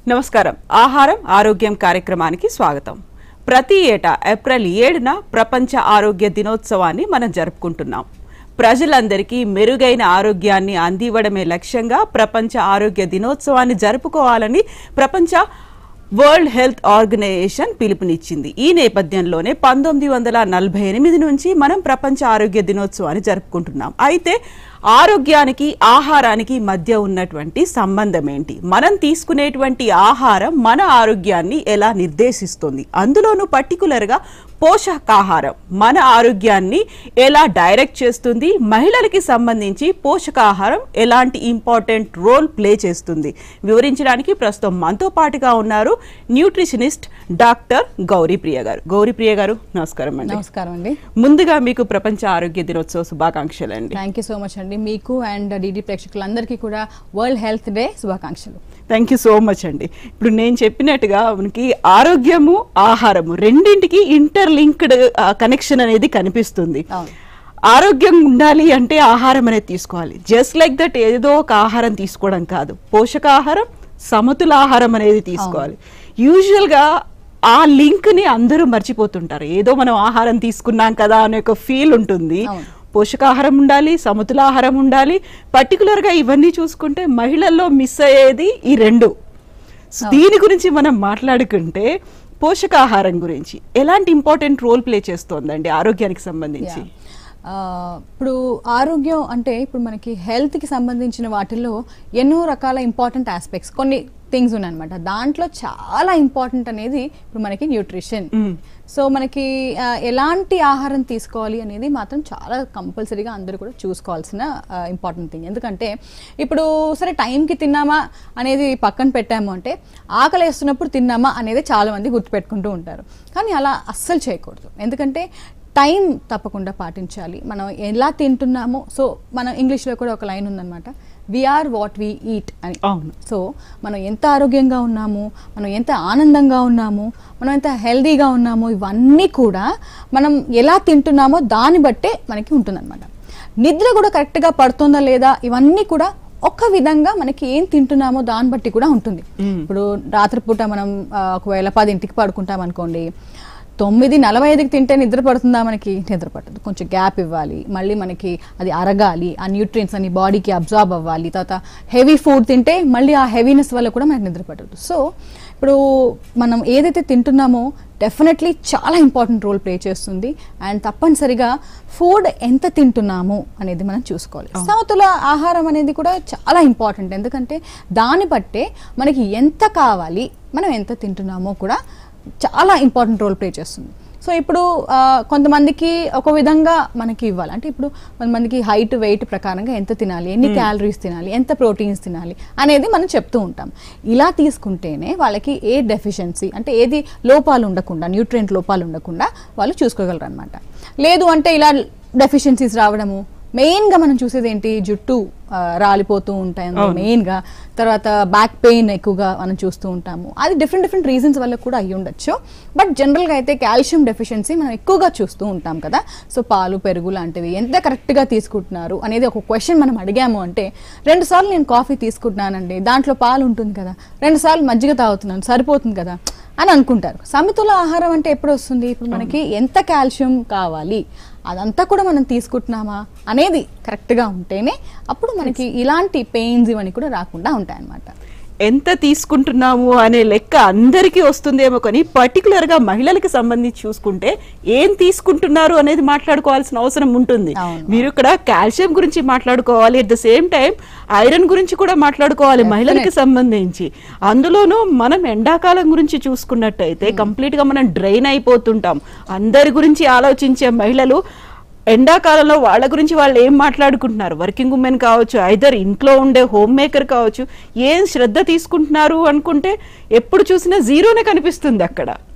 నమస్కారం ఆహారం ఆరోగ్యం కార్యక్రమానికి స్వాగతం ప్రతి ఏటా ఏప్రిల్ ఏడున ప్రపంచ ఆరోగ్య దినోత్సవాన్ని మనం జరుపుకుంటున్నాం ప్రజలందరికీ మెరుగైన ఆరోగ్యాన్ని అందివ్వడమే లక్ష్యంగా ప్రపంచ ఆరోగ్య దినోత్సవాన్ని జరుపుకోవాలని ప్రపంచ వరల్డ్ హెల్త్ ఆర్గనైజేషన్ పిలుపునిచ్చింది ఈ నేపథ్యంలోనే పంతొమ్మిది వందల నలభై ఎనిమిది నుంచి మనం ప్రపంచ ఆరోగ్య దినోత్సవాన్ని జరుపుకుంటున్నాం అయితే ఆరోగ్యానికి ఆహారానికి మధ్య ఉన్నటువంటి సంబంధం ఏంటి మనం తీసుకునేటువంటి ఆహారం మన ఆరోగ్యాన్ని ఎలా నిర్దేశిస్తుంది అందులోనూ పర్టికులర్గా పోషకాహారం మన ఆరోగ్యాన్ని ఎలా డైరెక్ట్ చేస్తుంది మహిళలకి సంబంధించి పోషకాహారం ఎలాంటి ఇంపార్టెంట్ రోల్ ప్లే చేస్తుంది వివరించడానికి ప్రస్తుతం మనతో పాటుగా ఉన్నారు న్యూట్రిషనిస్ట్ డాక్టర్ గౌరీప్రియ గారు గౌరీప్రియ గారు నమస్కారం అండి నమస్కారం అండి ముందుగా మీకు ప్రపంచ ఆరోగ్య దినోత్సవ శుభాకాంక్షలు అండి థ్యాంక్ యూ సో మచ్ అండి మీకు అండ్ డిడి ప్రేక్షకులందరికీ కూడా వరల్డ్ హెల్త్ డే శుభాకాంక్షలు థ్యాంక్ యూ సో మచ్ అండి ఇప్పుడు నేను చెప్పినట్టుగా మనకి ఆరోగ్యము ఆహారము రెండింటికి ఇంటర్ లింక్డ్ కనెక్షన్ అనేది కనిపిస్తుంది అవును. ఆరోగ్యం ఉండాలి అంటే ఆహారం అనేది తీసుకోవాలి జస్ట్ లైక్ దట్ ఏదో ఒక ఆహారం తీసుకోవడం కాదు పోషకాహారం సమతుల ఆహారం అనేది తీసుకోవాలి యూజువల్ గా ఆ లింక్ ని అందరూ మర్చిపోతుంటారు ఏదో మనం ఆహారం తీసుకున్నాం కదా అనే ఒక ఫీల్ ఉంటుంది అవును. పోషకాహారం ఉండాలి సమతుల ఆహారం ఉండాలి పర్టికులర్ గా ఇవన్నీ చూసుకుంటే మహిళల్లో మిస్ అయ్యేది ఈ రెండు సో దీని గురించి మనం మాట్లాడుకుంటే పోషకాహారం గురించి ఎలాంటి ఇంపార్టెంట్ రోల్ ప్లే చేస్తోందండి ఆరోగ్యానికి సంబంధించి Yeah. ఆ, ఇప్పుడు ఆరోగ్యం అంటే ఇప్పుడు మనకి హెల్త్కి సంబంధించిన వాటిల్లో ఎన్నో రకాల ఇంపార్టెంట్ ఆస్పెక్ట్స్ కొన్ని థింగ్స్ ఉన్నాయన్నమాట దాంట్లో చాలా ఇంపార్టెంట్ అనేది ఇప్పుడు మనకి న్యూట్రిషన్ సో మనకి ఆ, ఎలాంటి ఆహారం తీసుకోవాలి అనేది మాత్రం చాలా కంపల్సరీగా అందరూ కూడా చూసుకోవాల్సిన ఇంపార్టెంట్ థింగ్ ఎందుకంటే ఇప్పుడు సరే టైంకి తిన్నామా అనేది పక్కన పెట్టాము అంటే ఆకలి వేస్తున్నప్పుడు తిన్నామా అనేది చాలా మంది గుర్తుపెట్టుకుంటూ ఉంటారు కానీ అలా అస్సలు చేయకూడదు ఎందుకంటే టైం తప్పకుండా పాటించాలి మనం ఎలా తింటున్నామో సో మనం ఇంగ్లీష్లో కూడా ఒక లైన్ ఉందన్నమాట వీఆర్ వాట్ వీ ఈట్ అని అవును సో మనం ఎంత ఆరోగ్యంగా ఉన్నాము మనం ఎంత ఆనందంగా ఉన్నాము మనం ఎంత హెల్దీగా ఉన్నాము ఇవన్నీ కూడా మనం ఎలా తింటున్నామో దాన్ని బట్టే మనకి ఉంటుందన్నమాట నిద్ర కూడా కరెక్ట్గా పడుతుందా లేదా ఇవన్నీ కూడా ఒక విధంగా మనకి ఏం తింటున్నామో దాన్ని బట్టి కూడా ఉంటుంది ఇప్పుడు రాత్రిపూట మనం ఆ, ఒకవేళ పదింటికి పడుకుంటాం అనుకోండి తొమ్మిది నలభై ఐదుకి తింటే నిద్ర పడుతుందా మనకి నిద్ర పట్టదు కొంచెం గ్యాప్ ఇవ్వాలి మళ్ళీ మనకి అది అరగాలి ఆ న్యూట్రియన్స్ అని బాడీకి అబ్జార్బ్ అవ్వాలి తర్వాత హెవీ ఫుడ్ తింటే మళ్ళీ ఆ హెవీనెస్ వల్ల కూడా మనకి నిద్ర పట్టదు సో ఇప్పుడు మనం ఏదైతే తింటున్నామో డెఫినెట్లీ చాలా ఇంపార్టెంట్ రోల్ ప్లే చేస్తుంది అండ్ తప్పనిసరిగా ఫుడ్ ఎంత తింటున్నాము అనేది మనం చూసుకోవాలి సమతుల ఆహారం అనేది కూడా చాలా ఇంపార్టెంట్ ఎందుకంటే దాన్ని బట్టే మనకి ఎంత కావాలి మనం ఎంత తింటున్నామో కూడా చాలా ఇంపార్టెంట్ రోల్ ప్లే చేస్తుంది సో ఇప్పుడు ఆ, కొంతమందికి ఒక విధంగా మనకి ఇవ్వాలి అంటే ఇప్పుడు కొంతమందికి హైట్ వెయిట్ ప్రకారంగా ఎంత తినాలి ఎన్ని క్యాలరీస్ తినాలి ఎంత ప్రోటీన్స్ తినాలి అనేది మనం చెప్తూ ఉంటాం ఇలా తీసుకుంటేనే వాళ్ళకి ఏ డెఫిషియన్సీ అంటే ఏది లోపాలు ఉండకుండా న్యూట్రియంట్ లోపాలు ఉండకుండా వాళ్ళు చూసుకోగలరు అనమాట లేదు అంటే ఇలా డెఫిషియన్సీస్ రావడము మెయిన్గా మనం చూసేది ఏంటి జుట్టు ఆ, రాలిపోతూ ఉంటాయి మెయిన్గా తర్వాత బ్యాక్ పెయిన్ ఎక్కువగా మనం చూస్తూ ఉంటాము అది డిఫరెంట్ డిఫరెంట్ రీజన్స్ వల్ల కూడా అయ్యి ఉండొచ్చు బట్ జనరల్గా అయితే కాల్షియం డెఫిషియన్సీ మనం ఎక్కువగా చూస్తూ ఉంటాం కదా సో పాలు పెరుగు లాంటివి ఎంత కరెక్ట్గా తీసుకుంటున్నారు అనేది ఒక క్వశ్చన్ మనం అడిగాము అంటే రెండు సార్లు నేను కాఫీ తీసుకుంటున్నానండి దాంట్లో పాలు ఉంటుంది కదా రెండు సార్లు మజ్జిగ తాగుతున్నాను సరిపోతుంది కదా అని అనుకుంటారు సమతుల ఆహారం అంటే ఎప్పుడు వస్తుంది ఇప్పుడు మనకి ఎంత కాల్షియం కావాలి అదంతా కూడా మనం తీసుకుంటున్నామా అనేది కరెక్ట్గా ఉంటేనే అప్పుడు మనకి ఇలాంటి పెయిన్స్ ఇవన్నీ కూడా రాకుండా ఉంటాయి అన్నమాట ఎంత తీసుకుంటున్నాము అనే లెక్క అందరికీ వస్తుందేమో కానీ పర్టికులర్ గా మహిళలకు సంబంధించి చూసుకుంటే ఏం తీసుకుంటున్నారు అనేది మాట్లాడుకోవాల్సిన అవసరం ఉంటుంది అవును. మీరు ఇక్కడ కాల్షియం గురించి మాట్లాడుకోవాలి at the same time iron గురించి కూడా మాట్లాడుకోవాలి మహిళలకి సంబంధించి అందులోనూ మనం ఎండాకాలం గురించి చూసుకున్నట్టయితే కంప్లీట్ గా మనం డ్రైన్ అయిపోతుంటాం అందరి గురించి ఆలోచించే మహిళలు ఎండాకాలంలో వాళ్ళ గురించి వాళ్ళు ఏం మాట్లాడుకుంటున్నారు వర్కింగ్ ఉమెన్ కావచ్చు ఐదర్ ఇంట్లో ఉండే హోమ్ మేకర్ కావచ్చు ఏం శ్రద్ధ తీసుకుంటున్నారు అనుకుంటే ఎప్పుడు చూసినా జీరోనే కనిపిస్తుంది అక్కడ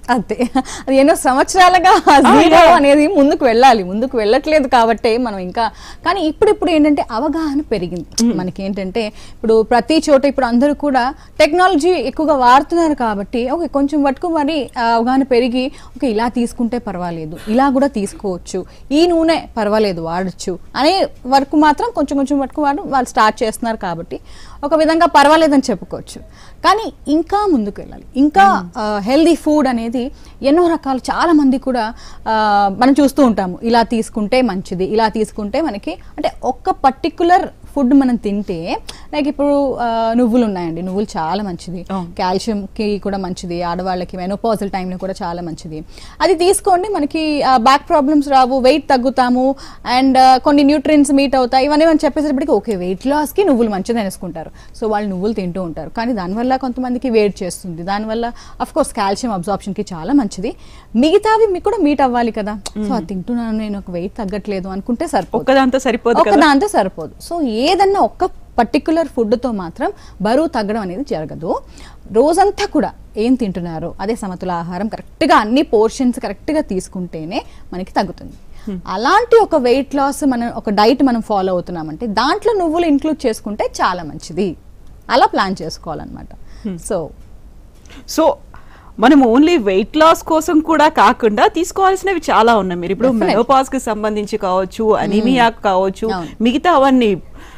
అంతే అది ఎన్నో సంవత్సరాలుగా ఆ జీరో అనేది ముందుకు వెళ్ళాలి ముందుకు వెళ్ళట్లేదు కాబట్టి మనం ఇంకా కానీ ఇప్పుడు ఇప్పుడు ఏంటంటే అవగాహన పెరిగింది మనకి ఏంటంటే ఇప్పుడు ప్రతి చోట ఇప్పుడు అందరూ కూడా టెక్నాలజీ ఎక్కువగా వాడుతున్నారు కాబట్టి ఓకే కొంచెం వరకు మరి ఆ అవగాహన పెరిగి ఓకే ఇలా తీసుకుంటే పర్వాలేదు ఇలా కూడా తీసుకోవచ్చు ఈ నూనె పర్వాలేదు వాడచ్చు అనే వరకు మాత్రం కొంచెం కొంచెం వరకు వాడు వాళ్ళు స్టార్ట్ చేస్తున్నారు కాబట్టి ఒక విధంగా పర్వాలేదని చెప్పుకోవచ్చు కానీ ఇంకా ముందుకు వెళ్ళాలి ఇంకా హెల్దీ ఫుడ్ అనేది ఎన్నో రకాలు చాలా మంది కూడా ఆ, మనం చూస్తూ ఉంటాము ఇలా తీసుకుంటే మంచిది ఇలా తీసుకుంటే మనకి అంటే ఒక్క పర్టికులర్ ఫుడ్ మనం తింటే లైక్ ఇప్పుడు ఆ, నువ్వులు ఉన్నాయండి నువ్వులు చాలా మంచిది అవును. కాల్షియంకి కూడా మంచిది ఆడవాళ్ళకి మెనోపాజల్ టైంలో కూడా చాలా మంచిది అది తీసుకోండి మనకి బ్యాక్ ప్రాబ్లమ్స్ రావు వెయిట్ తగ్గుతాము అండ్ కొన్ని న్యూట్రియన్స్ మీట్ అవుతాయి ఇవన్నీ మనం చెప్పేసేటప్పటికి ఓకే వెయిట్ లాస్కి నువ్వులు మంచిది అనేసుకుంటారు సో వాళ్ళు నువ్వులు తింటూ ఉంటారు కానీ దానివల్ల కొంతమందికి వెయిట్ చేస్తుంది దానివల్ల అఫ్ కోర్స్ కాల్షియం అబ్జార్ప్షన్కి చాలా మంచిది మిగతావి మీకు కూడా మీట్ అవ్వాలి కదా సో అది తింటున్నాను నేను ఒక వెయిట్ తగ్గట్లేదు అనుకుంటే సరిపోదు ఒక్కదాంతో సరిపోదు ఒక కదా దాంతో సరిపోదు సో ఏదన్నా ఒక్క పర్టికులర్ ఫుడ్తో మాత్రం బరువు తగ్గడం అనేది జరగదు రోజంతా కూడా ఏం తింటున్నారు అదే సమతుల ఆహారం కరెక్ట్గా అన్ని పోర్షన్స్ కరెక్ట్గా తీసుకుంటేనే మనకి తగ్గుతుంది అలాంటి ఒక వెయిట్ లాస్ మనం ఒక డైట్ మనం ఫాలో అవుతున్నామంటే దాంట్లో నువ్వులు ఇంక్లూడ్ చేసుకుంటే చాలా మంచిది అలా ప్లాన్ చేసుకోవాలన్నమాట సో సో మనం ఓన్లీ వెయిట్ లాస్ కోసం కూడా కాకుండా తీసుకోవాల్సినవి చాలా ఉన్నాయి మీరు ఇప్పుడు Definitely. మెనోపాస్ కి సంబంధించి కావచ్చు అనీమియా కావచ్చు అవును. మిగతా అవన్నీ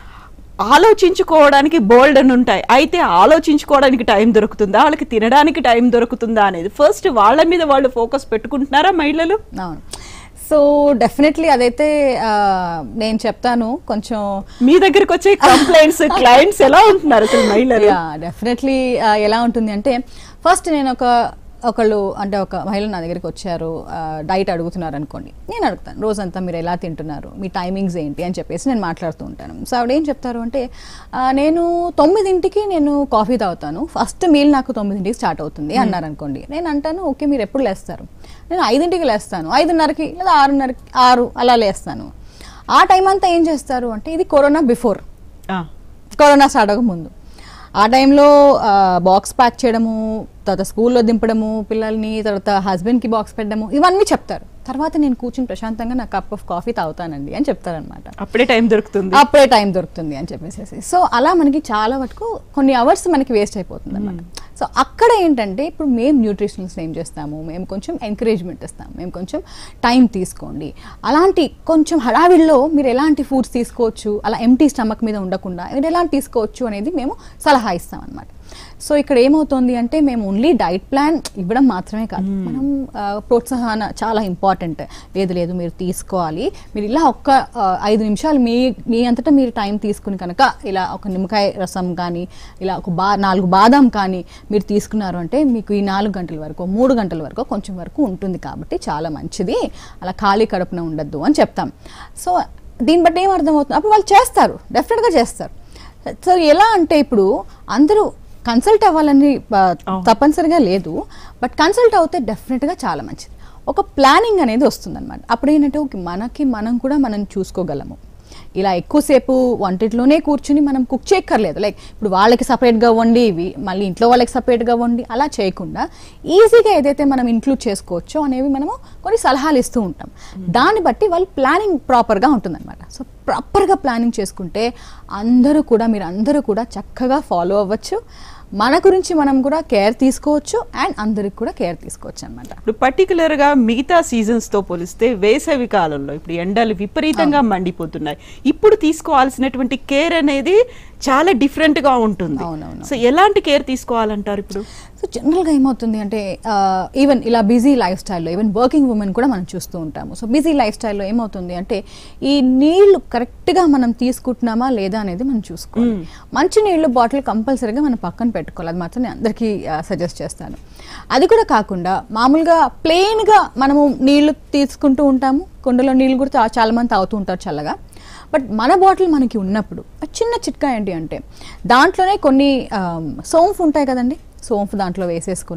ఆలోచించుకోవడానికి బోల్డ్ అని ఉంటాయి అయితే ఆలోచించుకోవడానికి టైం దొరుకుతుందా వాళ్ళకి తినడానికి టైం దొరుకుతుందా అనేది ఫస్ట్ వాళ్ళ మీద వాళ్ళు ఫోకస్ పెట్టుకుంటున్నారా మహిళలు అవును సో డెఫినెట్లీ అదైతే ఆ, నేను చెప్తాను కొంచెం మీ దగ్గరికి వచ్చే కంప్లైంట్స్ క్లయింట్స్ ఎలా ఉంటున్నారు అసలు మహిళలు యా డెఫినెట్లీ ఎలా ఉంటుంది అంటే ఫస్ట్ నేను ఒక ఒకళ్ళు అంటే ఒక మహిళ నా దగ్గరికి వచ్చారు డైట్ అడుగుతున్నారు అనుకోండి నేను అడుగుతాను రోజంతా మీరు ఎలా తింటున్నారు మీ టైమింగ్స్ ఏంటి అని చెప్పేసి నేను మాట్లాడుతూ ఉంటాను సో ఆవిడ ఏం చెప్తారు అంటే ఆ, నేను తొమ్మిదింటికి నేను కాఫీ తాగుతాను ఫస్ట్ మీల్ నాకు తొమ్మిదింటికి స్టార్ట్ అవుతుంది అన్నారు అనుకోండి నేను అంటాను ఓకే మీరు ఎప్పుడు లేస్తారు నేను ఐదింటికి లేస్తాను ఐదున్నరకి లేదా ఆరున్నరకి ఆరు అలా లేస్తాను ఆ టైం అంతా ఏం చేస్తారు అంటే ఇది కరోనా బిఫోర్ ఆ, కరోనా స్టార్ట్ అవ్వక ముందు ఆ టైంలో బాక్స్ ప్యాక్ చేయడము తర్వాత స్కూల్లో దింపడము పిల్లల్ని తర్వాత హస్బెండ్కి బాక్స్ పెట్టడము ఇవన్నీ చెప్తారు తర్వాత నేను కూర్చుని ప్రశాంతంగా నా కప్ ఆఫ్ కాఫీ తాగుతానండి అని చెప్తారనమాట అప్పుడే టైం దొరుకుతుంది అప్పుడే టైం దొరుకుతుంది అని చెప్పేసి సో అలా మనకి చాలా వరకు కొన్ని అవర్స్ మనకి వేస్ట్ అయిపోతుంది అనమాట సో అక్కడ ఏంటంటే ఇప్పుడు మేము న్యూట్రిషనల్స్ ఏం చేస్తాము మేము కొంచెం ఎంకరేజ్మెంట్ ఇస్తాము మేము కొంచెం టైం తీసుకోండి అలాంటి కొంచెం హడావిడిలో మీరు ఎలాంటి ఫుడ్స్ తీసుకోవచ్చు అలా ఎంటీ స్టమక్ మీద ఉండకుండా మీరు ఎలాంటి తీసుకోవచ్చు అనేది మేము సలహా ఇస్తాం అనమాట సో ఇక్కడ ఏమవుతుంది అంటే మేము ఓన్లీ డైట్ ప్లాన్ ఇవ్వడం మాత్రమే కాదు మనం ఆ, ప్రోత్సాహన చాలా ఇంపార్టెంట్ లేదు లేదు మీరు తీసుకోవాలి మీరు ఇలా ఒక్క ఆ, ఐదు నిమిషాలు మీ మీ అంతటా మీరు టైం తీసుకుని కనుక ఇలా ఒక నిమ్మకాయ రసం కానీ ఇలా ఒక బా నాలుగు బాదాం కానీ మీరు తీసుకున్నారు అంటే మీకు ఈ నాలుగు గంటల వరకు మూడు గంటల వరకు కొంచెం వరకు ఉంటుంది కాబట్టి చాలా మంచిది అలా ఖాళీ కడుపున ఉండద్దు అని చెప్తాం సో దీన్ని బట్టి ఏం అర్థమవుతుంది అప్పుడు వాళ్ళు చేస్తారు డెఫినెట్గా చేస్తారు సో ఎలా అంటే ఇప్పుడు అందరూ కన్సల్ట్ అవ్వాలని ఆ, తప్పనిసరిగా లేదు బట్ కన్సల్ట్ అవుతే డెఫినెట్గా చాలా మంచిది ఒక ప్లానింగ్ అనేది వస్తుందన్నమాట అప్పుడు ఏంటంటే ఓకే మనకి మనం కూడా మనం చూసుకోగలము ఇలా ఎక్కువసేపు వంటింట్లోనే కూర్చుని మనం కుక్ చేయక్కర్లేదు లైక్ ఇప్పుడు వాళ్ళకి సపరేట్గా వండి ఇవి మళ్ళీ ఇంట్లో వాళ్ళకి సపరేట్గా వండి అలా చేయకుండా ఈజీగా ఏదైతే మనం ఇంక్లూడ్ చేసుకోవచ్చో అనేవి మనము కొన్ని సలహాలు ఇస్తూ ఉంటాం దాన్ని బట్టి వాళ్ళు ప్లానింగ్ ప్రాపర్గా ఉంటుందన్నమాట సో ప్రాపర్గా ప్లానింగ్ చేసుకుంటే అందరూ కూడా మీరు అందరూ కూడా చక్కగా ఫాలో అవ్వచ్చు మన గురించి మనం కూడా కేర్ తీసుకోవచ్చు అండ్ అందరికి కూడా కేర్ తీసుకోవచ్చు అనమాట ఇప్పుడు పర్టికులర్ గా మిగతా సీజన్స్ తో పోలిస్తే వేసవి కాలంలో ఇప్పుడు ఎండలు విపరీతంగా మండిపోతున్నాయి ఇప్పుడు తీసుకోవాల్సినటువంటి కేర్ అనేది చాలా డిఫరెంట్ గా ఉంటుంది అవునవును. సో ఎలాంటి కేర్ తీసుకోవాలంటారు ఇప్పుడు సో జనరల్గా ఏమవుతుంది అంటే ఈవెన్ ఇలా బిజీ లైఫ్ స్టైల్లో ఈవెన్ వర్కింగ్ ఉమెన్ కూడా మనం చూస్తూ ఉంటాము సో బిజీ లైఫ్ స్టైల్లో ఏమవుతుంది అంటే ఈ నీళ్లు కరెక్ట్గా మనం తీసుకుంటున్నామా లేదా అనేది మనం చూసుకోవాలి మంచి నీళ్లు బాటిల్ కంపల్సరీగా మనం పక్కన పెట్టుకోవాలి అది మాత్రం నేను అందరికీ సజెస్ట్ చేస్తాను అది కూడా కాకుండా మామూలుగా ప్లెయిన్గా మనము నీళ్లు తీసుకుంటూ ఉంటాము కుండలో నీళ్ళు కూడా చా- చాలా మంది తాగుతూ ఉంటారు చల్లగా బట్ మన బాటిల్ మనకి ఉన్నప్పుడు ఆ చిన్న చిట్కా ఏంటి అంటే దాంట్లోనే కొన్ని ఆమ్, సోంఫ్ ఉంటాయి కదండి సోంఫ్ దాంట్లో వేసేసుకుని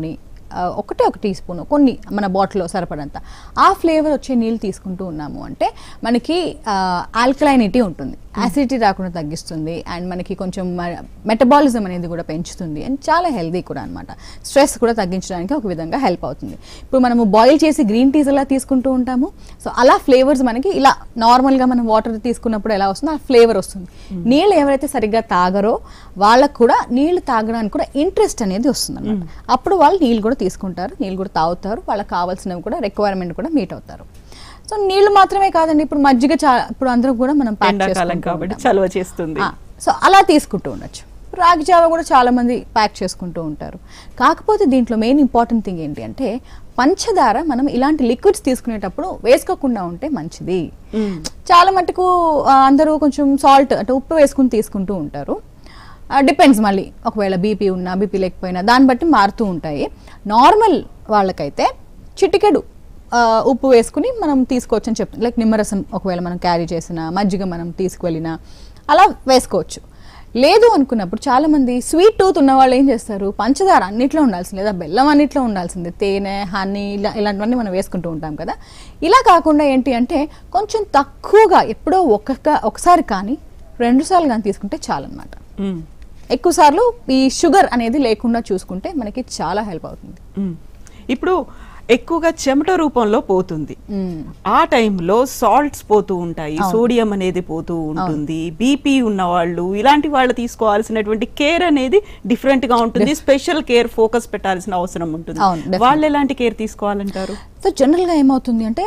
ఆ, ఒకటే ఒక టీ స్పూన్ కొన్ని మన బాటిల్లో సరిపడంత ఆ ఫ్లేవర్ వచ్చే నీళ్ళు తీసుకుంటూ ఉన్నాము అంటే మనకి ఆల్కలైనిటీ ఉంటుంది యాసిడిటీ రాకుండా తగ్గిస్తుంది అండ్ మనకి కొంచెం మెటబాలిజం అనేది కూడా పెంచుతుంది అండ్ చాలా హెల్దీ కూడా అనమాట స్ట్రెస్ కూడా తగ్గించడానికి ఒక విధంగా హెల్ప్ అవుతుంది ఇప్పుడు మనము బాయిల్ చేసి గ్రీన్ టీస్ ఎలా తీసుకుంటూ ఉంటాము సో అలా ఫ్లేవర్స్ మనకి ఇలా నార్మల్గా మనం వాటర్ తీసుకున్నప్పుడు ఎలా వస్తుందో ఆ ఫ్లేవర్ వస్తుంది నీళ్ళు ఎవరైతే సరిగ్గా తాగరో వాళ్ళకు కూడా నీళ్లు తాగడానికి కూడా ఇంట్రెస్ట్ అనేది వస్తుంది అనమాట అప్పుడు వాళ్ళు నీళ్ళు కూడా తీసుకుంటారు నీళ్ళు కూడా తాగుతారు వాళ్ళకి కావాల్సినవి కూడా రిక్వైర్మెంట్ కూడా మీట్ అవుతారు సో నీళ్లు మాత్రమే కాదండి ఇప్పుడు మజ్జిగ చా- ఇప్పుడు అందరూ కూడా మనం pack ఎండాకాలం చేసుకుంటూ కాబట్టి ఉంటాం. చలవ చేస్తుంది ఆ, సో అలా తీసుకుంటూ ఉండొచ్చు రాగి జావ కూడా చాలా మంది ప్యాక్ చేసుకుంటూ ఉంటారు కాకపోతే దీంట్లో మెయిన్ ఇంపార్టెంట్ థింగ్ ఏంటి అంటే పంచదార మనం ఇలాంటి లిక్విడ్స్ తీసుకునేటప్పుడు వేసుకోకుండా ఉంటే మంచిది చాలా మటుకు ఆ, అందరూ కొంచెం సాల్ట్ అంటే ఉప్పు వేసుకుని తీసుకుంటూ ఉంటారు డిపెండ్స్ మళ్ళీ ఒకవేళ బీపీ ఉన్నా బీపీ లేకపోయినా దాన్ని బట్టి మారుతూ ఉంటాయి నార్మల్ వాళ్ళకైతే చిటికెడు ఆ, ఉప్పు వేసుకుని మనం తీసుకోవచ్చు అని చెప్తాం లైక్ నిమ్మరసం ఒకవేళ మనం క్యారీ చేసిన మజ్జిగ మనం తీసుకువెళ్ళినా అలా వేసుకోవచ్చు లేదు అనుకున్నప్పుడు చాలా మంది స్వీట్ టూత్ ఉన్న వాళ్ళు ఏం చేస్తారు పంచదార అన్నిట్లో ఉండాల్సింది లేదా బెల్లం అన్నిట్లో ఉండాల్సింది తేనె హనీ ఇలా ఇలాంటివన్నీ మనం వేసుకుంటూ ఉంటాం కదా ఇలా కాకుండా ఏంటి అంటే కొంచెం తక్కువగా ఎప్పుడో ఒక్కొక్క ఒకసారి కానీ రెండుసార్లు కానీ తీసుకుంటే చాలన్నమాట మ్మ్. ఎక్కువ సార్లు ఈ షుగర్ అనేది లేకుండా చూసుకుంటే మనకి చాలా హెల్ప్ అవుతుంది మ్మ్. ఇప్పుడు ఎక్కువగా చెమట రూపంలో పోతుంది మ్మ్. ఆ టైంలో సాల్ట్స్ పోతూ ఉంటాయి సోడియం అనేది పోతూ ఉంటుంది బీపీ ఉన్న వాళ్ళు ఇలాంటి వాళ్ళు తీసుకోవాల్సినటువంటి కేర్ అనేది డిఫరెంట్ గా ఉంటుంది స్పెషల్ కేర్ ఫోకస్ పెట్టాల్సిన అవసరం ఉంటుంది అవును, definitely. వాళ్ళు ఎలాంటి కేర్ తీసుకోవాలంటారు సో జనరల్గా ఏమవుతుంది అంటే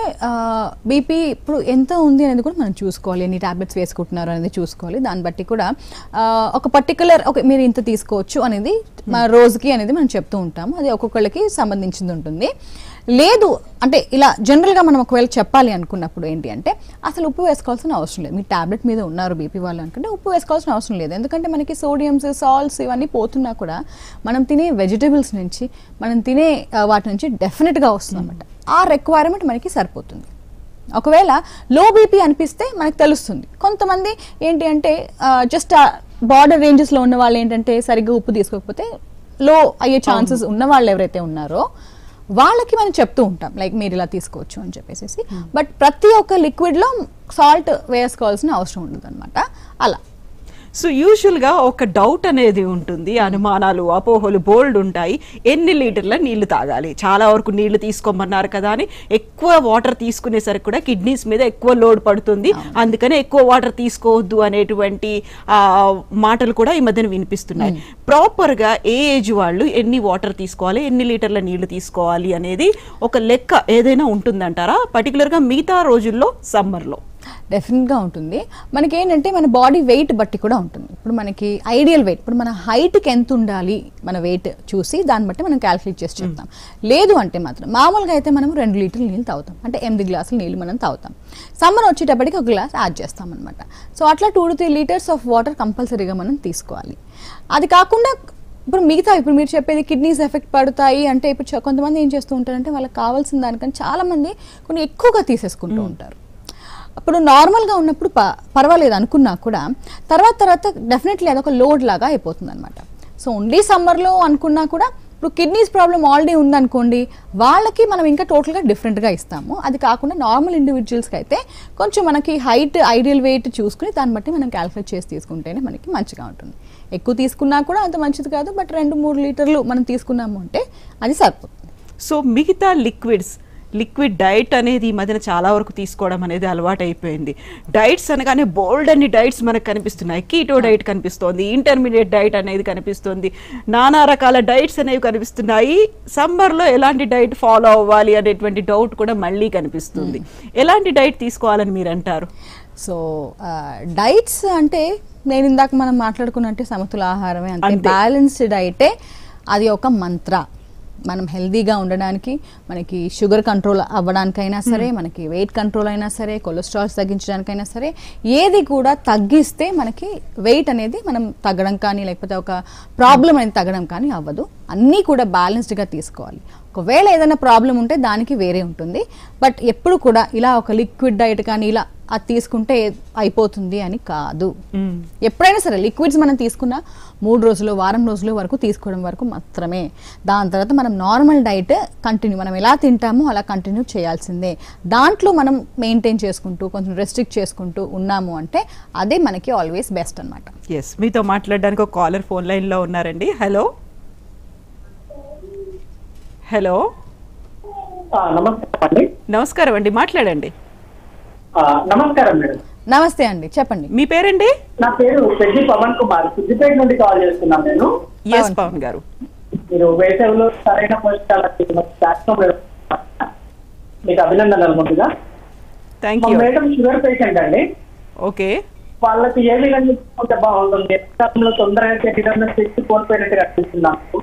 బీపీ ఇప్పుడు ఎంత ఉంది అనేది కూడా మనం చూసుకోవాలి ఎన్ని టాబ్లెట్స్ వేసుకుంటున్నారు అనేది చూసుకోవాలి దాన్ని బట్టి కూడా ఆ, ఒక పర్టికులర్ ఓకే మీరు ఇంత తీసుకోవచ్చు అనేది మా రోజుకి అనేది మనం చెప్తూ ఉంటాము అది ఒక్కొక్కళ్ళకి సంబంధించింది ఉంటుంది లేదు అంటే ఇలా జనరల్గా మనం ఒకవేళ చెప్పాలి అనుకున్నప్పుడు ఏంటి అంటే అసలు ఉప్పు వేసుకోవాల్సిన అవసరం లేదు మీ టాబ్లెట్ మీద ఉన్నారు బీపీ వాళ్ళు అనుకుంటే ఉప్పు వేసుకోవాల్సిన అవసరం లేదు ఎందుకంటే మనకి సోడియంస్ సాల్ట్స్ ఇవన్నీ పోతున్నా కూడా మనం తినే వెజిటబుల్స్ నుంచి మనం తినే ఆ, వాటి నుంచి డెఫినెట్గా వస్తుంది అనమాట ఆ రిక్వైర్మెంట్ మనకి సరిపోతుంది ఒకవేళ లో బీపీ అనిపిస్తే మనకు తెలుస్తుంది కొంతమంది ఏంటి అంటే జస్ట్ బార్డర్ రేంజెస్లో ఉన్న వాళ్ళు ఏంటంటే సరిగ్గా ఉప్పు తీసుకోకపోతే లో అయ్యే ఛాన్సెస్ ఉన్న వాళ్ళు ఎవరైతే ఉన్నారో వాళ్ళకి మనం చెప్తూ ఉంటాం లైక్ మీరు ఇలా తీసుకోవచ్చు అని చెప్పేసి బట్ ప్రతి ఒక్క లిక్విడ్లో సాల్ట్ వేసుకోవాల్సిన అవసరం ఉండదు అనమాట అలా సో యూజువల్ గా ఒక డౌట్ అనేది ఉంటుంది అనుమానాలు అపోహలు బోల్డ్ ఉంటాయి ఎన్ని లీటర్ల నీళ్లు తాగాలి చాలా వరకు నీళ్లు తీసుకోమన్నారు కదా అని ఎక్కువ వాటర్ తీసుకునేసరికి కూడా కిడ్నీస్ మీద ఎక్కువ లోడ్ పడుతుంది అందుకని ఎక్కువ వాటర్ తీసుకోవద్దు అనేటువంటి ఆ, మాటలు కూడా ఈ మధ్యన వినిపిస్తున్నాయి ప్రాపర్ గా ఏ ఏజ్ వాళ్ళు ఎన్ని వాటర్ తీసుకోవాలి ఎన్ని లీటర్ల నీళ్లు తీసుకోవాలి అనేది ఒక లెక్క ఏదైనా ఉంటుందంటారా పర్టికులర్ గా మిగతా రోజుల్లో సమ్మర్ లో డెఫినెట్గా ఉంటుంది మనకి ఏంటంటే మన బాడీ వెయిట్ బట్టి కూడా ఉంటుంది ఇప్పుడు మనకి ఐడియల్ వెయిట్ ఇప్పుడు మన హైట్కి ఎంత ఉండాలి మన వెయిట్ చూసి దాన్ని బట్టి మనం క్యాలిక్యులేట్ చేసి చెప్తాం లేదు అంటే మాత్రం మామూలుగా అయితే మనం రెండు లీటర్లు నీళ్ళు తాగుతాం అంటే ఎనిమిది గ్లాసులు నీళ్ళు మనం తాగుతాం సమ్మర్ వచ్చేటప్పటికి ఒక గ్లాస్ యాడ్ చేస్తాం అనమాట సో అట్లా two to three litres of water కంపల్సరీగా మనం తీసుకోవాలి అది కాకుండా ఇప్పుడు మిగతా ఇప్పుడు మీరు చెప్పేది కిడ్నీస్ ఎఫెక్ట్ పడతాయి అంటే ఇప్పుడు చ- కొంతమంది ఏం చేస్తూ ఉంటారంటే వాళ్ళకి కావాల్సిన దానికని చాలా మంది కొన్ని ఎక్కువగా తీసేసుకుంటూ ఉంటారు అప్పుడు నార్మల్గా ఉన్నప్పుడు ప పర్వాలేదు అనుకున్నా కూడా తర్వాత తర్వాత డెఫినెట్లీ అదొక లోడ్ లాగా అయిపోతుంది అనమాట సో ఓన్లీ సమ్మర్లో అనుకున్నా కూడా ఇప్పుడు కిడ్నీస్ ప్రాబ్లం ఆల్రెడీ ఉందనుకోండి వాళ్ళకి మనం ఇంకా టోటల్గా డిఫరెంట్గా ఇస్తాము అది కాకుండా నార్మల్ ఇండివిజువల్స్కి అయితే కొంచెం మనకి హైట్ ఐడియల్ వెయిట్ చూసుకుని దాన్ని బట్టి మనం క్యాలిక్యులేట్ చేసి తీసుకుంటేనే మనకి మంచిగా ఉంటుంది ఎక్కువ తీసుకున్నా కూడా అంత మంచిది కాదు బట్ రెండు మూడు లీటర్లు మనం తీసుకున్నాము అంటే అది సరిపోతుంది సో మిగతా లిక్విడ్స్ లిక్విడ్ డైట్ అనేది ఈ మధ్యన చాలా వరకు తీసుకోవడం అనేది అలవాటు అయిపోయింది డైట్స్ అనగానే బోల్డ్ అన్ని డైట్స్ మనకు కనిపిస్తున్నాయి కీటో డైట్ కనిపిస్తోంది ఇంటర్మీడియట్ డైట్ అనేది కనిపిస్తుంది నానా రకాల డైట్స్ అనేవి కనిపిస్తున్నాయి సమ్మర్లో ఎలాంటి డైట్ ఫాలో అవ్వాలి అనేటువంటి డౌట్ కూడా మళ్ళీ కనిపిస్తుంది ఎలాంటి డైట్ తీసుకోవాలని మీరు అంటారు సో డైట్స్ అంటే నేను ఇందాక మనం మాట్లాడుకున్నట్టే సమతుల ఆహారమే అంటే అంతే. బ్యాలెన్స్డ్ డైటే అది ఒక మంత్ర మనం హెల్దీగా ఉండడానికి మనకి షుగర్ కంట్రోల్ అవ్వడానికైనా సరే మనకి వెయిట్ కంట్రోల్ అయినా సరే కొలెస్ట్రాల్స్ తగ్గించడానికైనా సరే ఏది కూడా తగ్గిస్తే మనకి వెయిట్ అనేది మనం తగ్గడం కానీ లేకపోతే ఒక ప్రాబ్లం అనేది తగ్గడం కానీ అవ్వదు అన్నీ కూడా బ్యాలెన్స్డ్గా తీసుకోవాలి ఒకవేళ ఏదైనా ప్రాబ్లం ఉంటే దానికి వేరే ఉంటుంది బట్ ఎప్పుడు కూడా ఇలా ఒక లిక్విడ్ డైట్ కానీ ఇలా అది తీసుకుంటే అయిపోతుంది అని కాదు ఎప్పుడైనా సరే లిక్విడ్స్ మనం తీసుకున్న మూడు రోజులు వారం రోజుల వరకు తీసుకోవడం వరకు మాత్రమే దాని తర్వాత మనం నార్మల్ డైట్ కంటిన్యూ మనం ఎలా తింటామో అలా కంటిన్యూ చేయాల్సిందే దాంట్లో మనం మెయింటైన్ చేసుకుంటూ కొంచెం రెస్ట్రిక్ట్ చేసుకుంటూ ఉన్నాము అంటే అదే మనకి ఆల్వేస్ బెస్ట్ అన్నమాట ఎస్ మీతో మాట్లాడడానికి ఒక కాలర్ ఫోన్ లైన్లో ఉన్నారండి హలో హలో ఆ, నమస్కారం అండి నమస్కారం అండి మాట్లాడండి ఆ, నమస్కారం మేడం నమస్తే అండి చెప్పండి మీ పేరండి నా పేరు పెద్ది పవన్ కుమార్ సిద్దిపేట నుండి కాల్ చేస్తున్నాను నేను ఎస్ పవన్. పవన్ గారు మీరు వేసవిలో సరైన పోషకాలకు ప్లాట్ఫామ్ మీకు అభినందనలు ముందుగా థ్యాంక్ మా యూ మేడం షుగర్ పేషెంట్ అండి ఓకే వాళ్ళకి ఏ విధంగా తీసుకుంటే బాగుంటుంది రక్తంలో తొందరగా శరీరంలో శక్తి కోల్పోయినట్టుగా అనిపిస్తుంది నాకు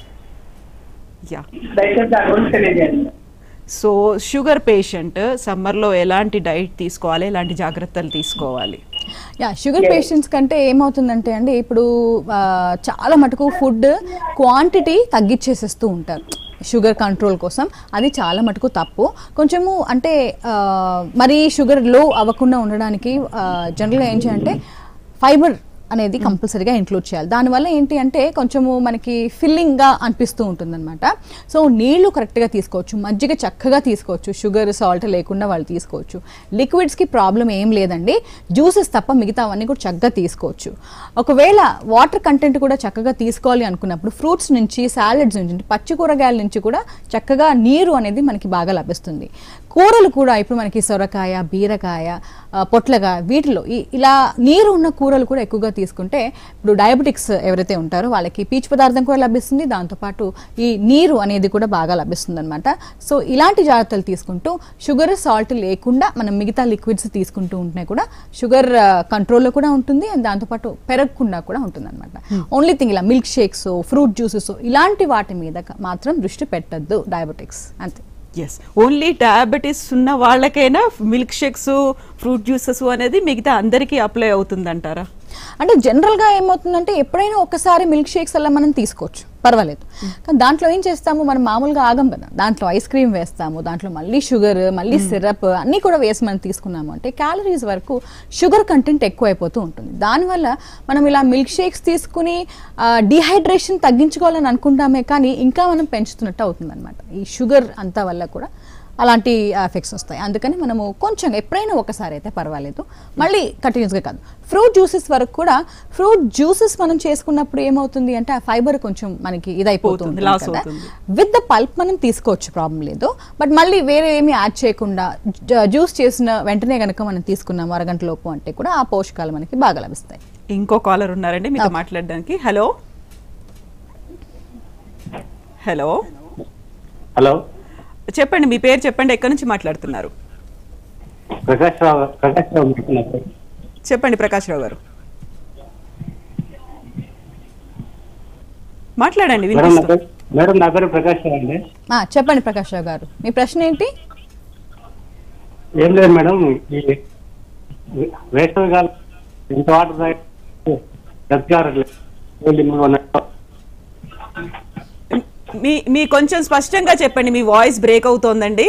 యా దయచేసి దాని గురించి తెలియజేయండి సో షుగర్ పేషెంట్ సమ్మర్లో ఎలాంటి డైట్ తీసుకోవాలి ఎలాంటి జాగ్రత్తలు తీసుకోవాలి యా షుగర్ పేషెంట్స్ కంటే ఏమవుతుందంటే అండి ఇప్పుడు ఆ, చాలా మటుకు ఫుడ్ క్వాంటిటీ తగ్గించేసేస్తూ ఉంటారు షుగర్ కంట్రోల్ కోసం అది చాలా మటుకు తప్పు కొంచెము అంటే ఆ, మరీ షుగర్ లో అవ్వకుండా ఉండడానికి జనరల్గా ఏం చేయాలంటే ఫైబర్ అనేది కంపల్సరీగా ఇంక్లూడ్ చేయాలి దానివల్ల ఏంటి అంటే కొంచెము మనకి ఫిల్లింగ్గా అనిపిస్తూ ఉంటుందన్నమాట సో నీళ్లు కరెక్ట్గా తీసుకోవచ్చు మజ్జిగ చక్కగా తీసుకోవచ్చు షుగర్ సాల్ట్ లేకుండా వాళ్ళు తీసుకోవచ్చు లిక్విడ్స్కి ప్రాబ్లం ఏం లేదండి జ్యూసెస్ తప్ప మిగతావన్నీ కూడా చక్కగా తీసుకోవచ్చు ఒకవేళ వాటర్ కంటెంట్ కూడా చక్కగా తీసుకోవాలి అనుకున్నప్పుడు ఫ్రూట్స్ నుంచి సాలెడ్స్ నుంచి పచ్చి కూరగాయల నుంచి కూడా చక్కగా నీరు అనేది మనకి బాగా లభిస్తుంది కూరలు కూడా ఇప్పుడు మనకి సొరకాయ బీరకాయ ఆ, పొట్లకాయ వీటిలో ఈ- ఇలా నీరు ఉన్న కూరలు కూడా ఎక్కువగా తీసుకుంటే ఇప్పుడు డయాబెటిక్స్ ఎవరైతే ఉంటారో వాళ్ళకి పీచు పదార్థం కూడా లభిస్తుంది దాంతోపాటు ఈ నీరు అనేది కూడా బాగా లభిస్తుంది అనమాట సో ఇలాంటి జాగ్రత్తలు తీసుకుంటూ షుగర్ సాల్ట్ లేకుండా మనం మిగతా లిక్విడ్స్ తీసుకుంటూ ఉంటే కూడా షుగర్ కంట్రోల్లో కూడా ఉంటుంది అండ్ దాంతోపాటు పెరగకుండా కూడా ఉంటుంది అనమాట ఓన్లీ థింగ్ ఇలా మిల్క్ షేక్స్ ఫ్రూట్ జ్యూసెస్ ఇలాంటి వాటి మీద క- మాత్రం దృష్టి పెట్టద్దు డయాబెటిక్స్ అంతే ఎస్ ఓన్లీ డయాబెటీస్ ఉన్న వాళ్ళకైనా మిల్క్ షేక్స్ ఫ్రూట్ జ్యూసెస్ అనేది మిగతా అందరికీ అప్లై అవుతుందంటారా అంటే జనరల్గా ఏమవుతుందంటే ఎప్పుడైనా ఒకసారి మిల్క్ షేక్స్ అలా మనం తీసుకోవచ్చు పర్వాలేదు కానీ దాంట్లో ఏం చేస్తాము మనం మామూలుగా ఆగం కదా దాంట్లో ఐస్ క్రీమ్ వేస్తాము దాంట్లో మళ్ళీ షుగర్ మళ్ళీ సిరప్ అన్నీ కూడా వేసి మనం తీసుకున్నాము అంటే క్యాలరీస్ వరకు షుగర్ కంటెంట్ ఎక్కువ అయిపోతూ ఉంటుంది దానివల్ల మనం ఇలా మిల్క్ షేక్స్ తీసుకుని డిహైడ్రేషన్ తగ్గించుకోవాలని అనుకుంటామే కానీ ఇంకా మనం పెంచుతున్నట్టు అవుతుంది ఈ షుగర్ అంతా వల్ల కూడా అలాంటి ఎఫెక్ట్స్ వస్తాయి అందుకని మనము కొంచెం ఎప్పుడైనా ఒకసారి అయితే పర్వాలేదు మళ్ళీ కంటిన్యూస్గా కాదు ఫ్రూట్ జ్యూసెస్ వరకు కూడా ఫ్రూట్ జ్యూసెస్ మనం చేసుకున్నప్పుడు ఏమవుతుంది అంటే ఆ ఫైబర్ కొంచెం మనకి ఇదైపోతుంది పోతుంది, loss అవుతుంది. విత్ ద పల్ప్ మనం తీసుకోవచ్చు ప్రాబ్లం లేదు బట్ మళ్ళీ వేరే ఏమీ యాడ్ చేయకుండా జ్యూస్ చేసిన వెంటనే కనుక మనం తీసుకున్నాము అరగంట లోపు అంటే కూడా ఆ పోషకాలు మనకి బాగా లభిస్తాయి ఇంకో కాలర్ ఉన్నారండి మీతో మాట్లాడడానికి హలో హలో హలో చెప్పండి మీ పేరు చెప్పండి ఎక్కడి నుంచి మాట్లాడుతున్నారు ప్రకాష్ రావు ప్రకాష్ రావు మాట్లాడుతున్నారు సార్. చెప్పండి ప్రకాష్ రావు గారు మాట్లాడండి మేడం నా వినిపిస్తుంది పేరు మేడం నా పేరు ప్రకాష్ రావు అండి ఆ, చెప్పండి ప్రకాష్ రావు గారు మీ ప్రశ్న ఏంటి ఏం లేదు మేడం ఈ వేసవి కాలం ఇంత వాటర్ తాగి దగ్గరట్లేదు మీ మీ కొంచెం స్పష్టంగా చెప్పండి మీ వాయిస్ బ్రేక్ అవుతోందండి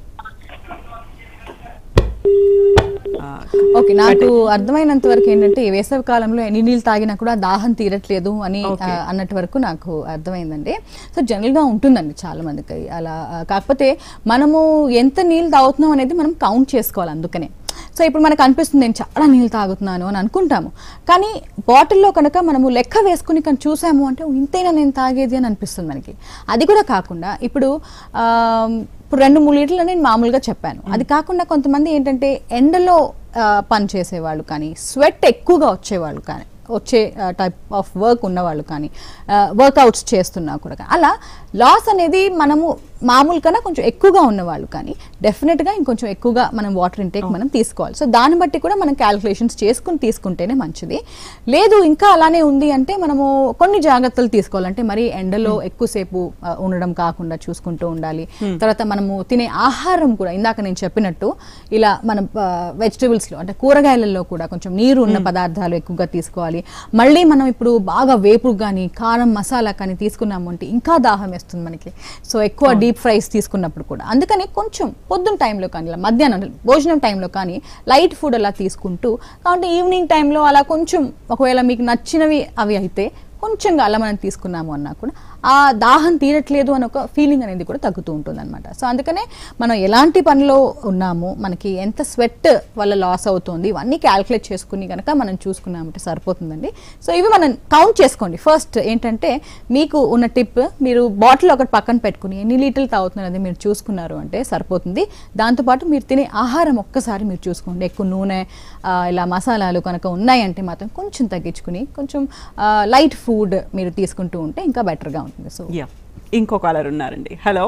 ఆ, ఓకే నాకు అర్థమైనంత వరకు ఏంటంటే ఈ వేసవి కాలంలో ఎన్ని నీళ్ళు తాగినా కూడా దాహం తీరట్లేదు అని Okay. ఆ, అన్నట్టు వరకు నాకు అర్థమైందండి సో జనరల్ గా ఉంటుందండి చాలా మందికి అలా ఆ, కాకపోతే మనము ఎంత నీళ్ళు తాగుతున్నాం అనేది మనం కౌంట్ చేసుకోవాలి అందుకనే సో ఇప్పుడు మనకు అనిపిస్తుంది నేను చాలా నీళ్ళు తాగుతున్నాను అని అనుకుంటాము కానీ బాటిల్లో కనుక మనము లెక్క వేసుకుని కానీ చూసాము అంటే "ఓ, ఇంతైనా నేను తాగేది అని అనిపిస్తుంది మనకి అది కూడా కాకుండా ఇప్పుడు ఆ, ఇప్పుడు రెండు మూడు లీటర్లు నేను మామూలుగా చెప్పాను అది కాకుండా కొంతమంది ఏంటంటే ఎండలో ఆ, పని చేసేవాళ్ళు కానీ స్వెట్ ఎక్కువగా వచ్చేవాళ్ళు కానీ వచ్చే టైప్ ఆఫ్ వర్క్ ఉన్నవాళ్ళు కానీ వర్కౌట్స్ చేస్తున్నా కూడా కానీ అలా లాస్ అనేది మనము మామూలు కన్నా కొంచెం ఎక్కువగా ఉన్నవాళ్ళు కానీ డెఫినెట్గా ఇంకొంచెం ఎక్కువగా మనం వాటర్ ఇంటేక్ మనం తీసుకోవాలి సో దాన్ని బట్టి కూడా మనం క్యాలిక్యులేషన్స్ చేసుకుని తీసుకుంటేనే మంచిది లేదు ఇంకా అలానే ఉంది అంటే మనము కొన్ని జాగ్రత్తలు తీసుకోవాలంటే మరి ఎండలో ఎక్కువసేపు ఆ, ఉండడం కాకుండా చూసుకుంటూ ఉండాలి తర్వాత మనము తినే ఆహారం కూడా ఇందాక నేను చెప్పినట్టు ఇలా మనం వెజిటబుల్స్లో అంటే కూరగాయలలో కూడా కొంచెం నీరు ఉన్న పదార్థాలు ఎక్కువగా తీసుకోవాలి మళ్ళీ మనం ఇప్పుడు బాగా వేపుడు కానీ కారం మసాలా కానీ తీసుకున్నాము అంటే ఇంకా దాహం వేస్తుంది మనకి సో ఎక్కువ డీప్ డీప్ ఫ్రైస్ తీసుకున్నప్పుడు కూడా అందుకని కొంచెం పొద్దున్న టైంలో కానీ ఇలా మధ్యాహ్నం భోజనం టైంలో కానీ లైట్ ఫుడ్ అలా తీసుకుంటూ కాబట్టి ఈవినింగ్ టైంలో అలా కొంచెం ఒకవేళ మీకు నచ్చినవి అవి అయితే కొంచెంగా అలా మనం తీసుకున్నాము అన్నా కూడా ఆ దాహం తీరట్లేదు అని ఒక ఫీలింగ్ అనేది కూడా తగ్గుతూ ఉంటుంది అనమాట సో అందుకనే మనం ఎలాంటి పనిలో ఉన్నాము మనకి ఎంత స్వెట్ వల్ల లాస్ అవుతుంది ఇవన్నీ క్యాల్కులేట్ చేసుకుని కనుక మనం చూసుకున్నామంటే సరిపోతుందండి సో ఇవి మనం కౌంట్ చేసుకోండి ఫస్ట్ ఏంటంటే మీకు ఉన్న టిప్ మీరు బాటిల్ ఒకటి పక్కన పెట్టుకుని ఎన్ని లీటర్లు తాగుతున్నది మీరు చూసుకున్నారు అంటే సరిపోతుంది దాంతోపాటు మీరు తినే ఆహారం ఒక్కసారి మీరు చూసుకోండి ఎక్కువ నూనె ఆ, ఇలా మసాలాలు కనుక ఉన్నాయంటే మాత్రం కొంచెం తగ్గించుకుని కొంచెం లైట్ ఫుడ్ మీరు తీసుకుంటూ ఉంటే ఇంకా బెటర్గా ఉంటుంది సో యా ఇంకో కాలర్ ఉన్నారండి హలో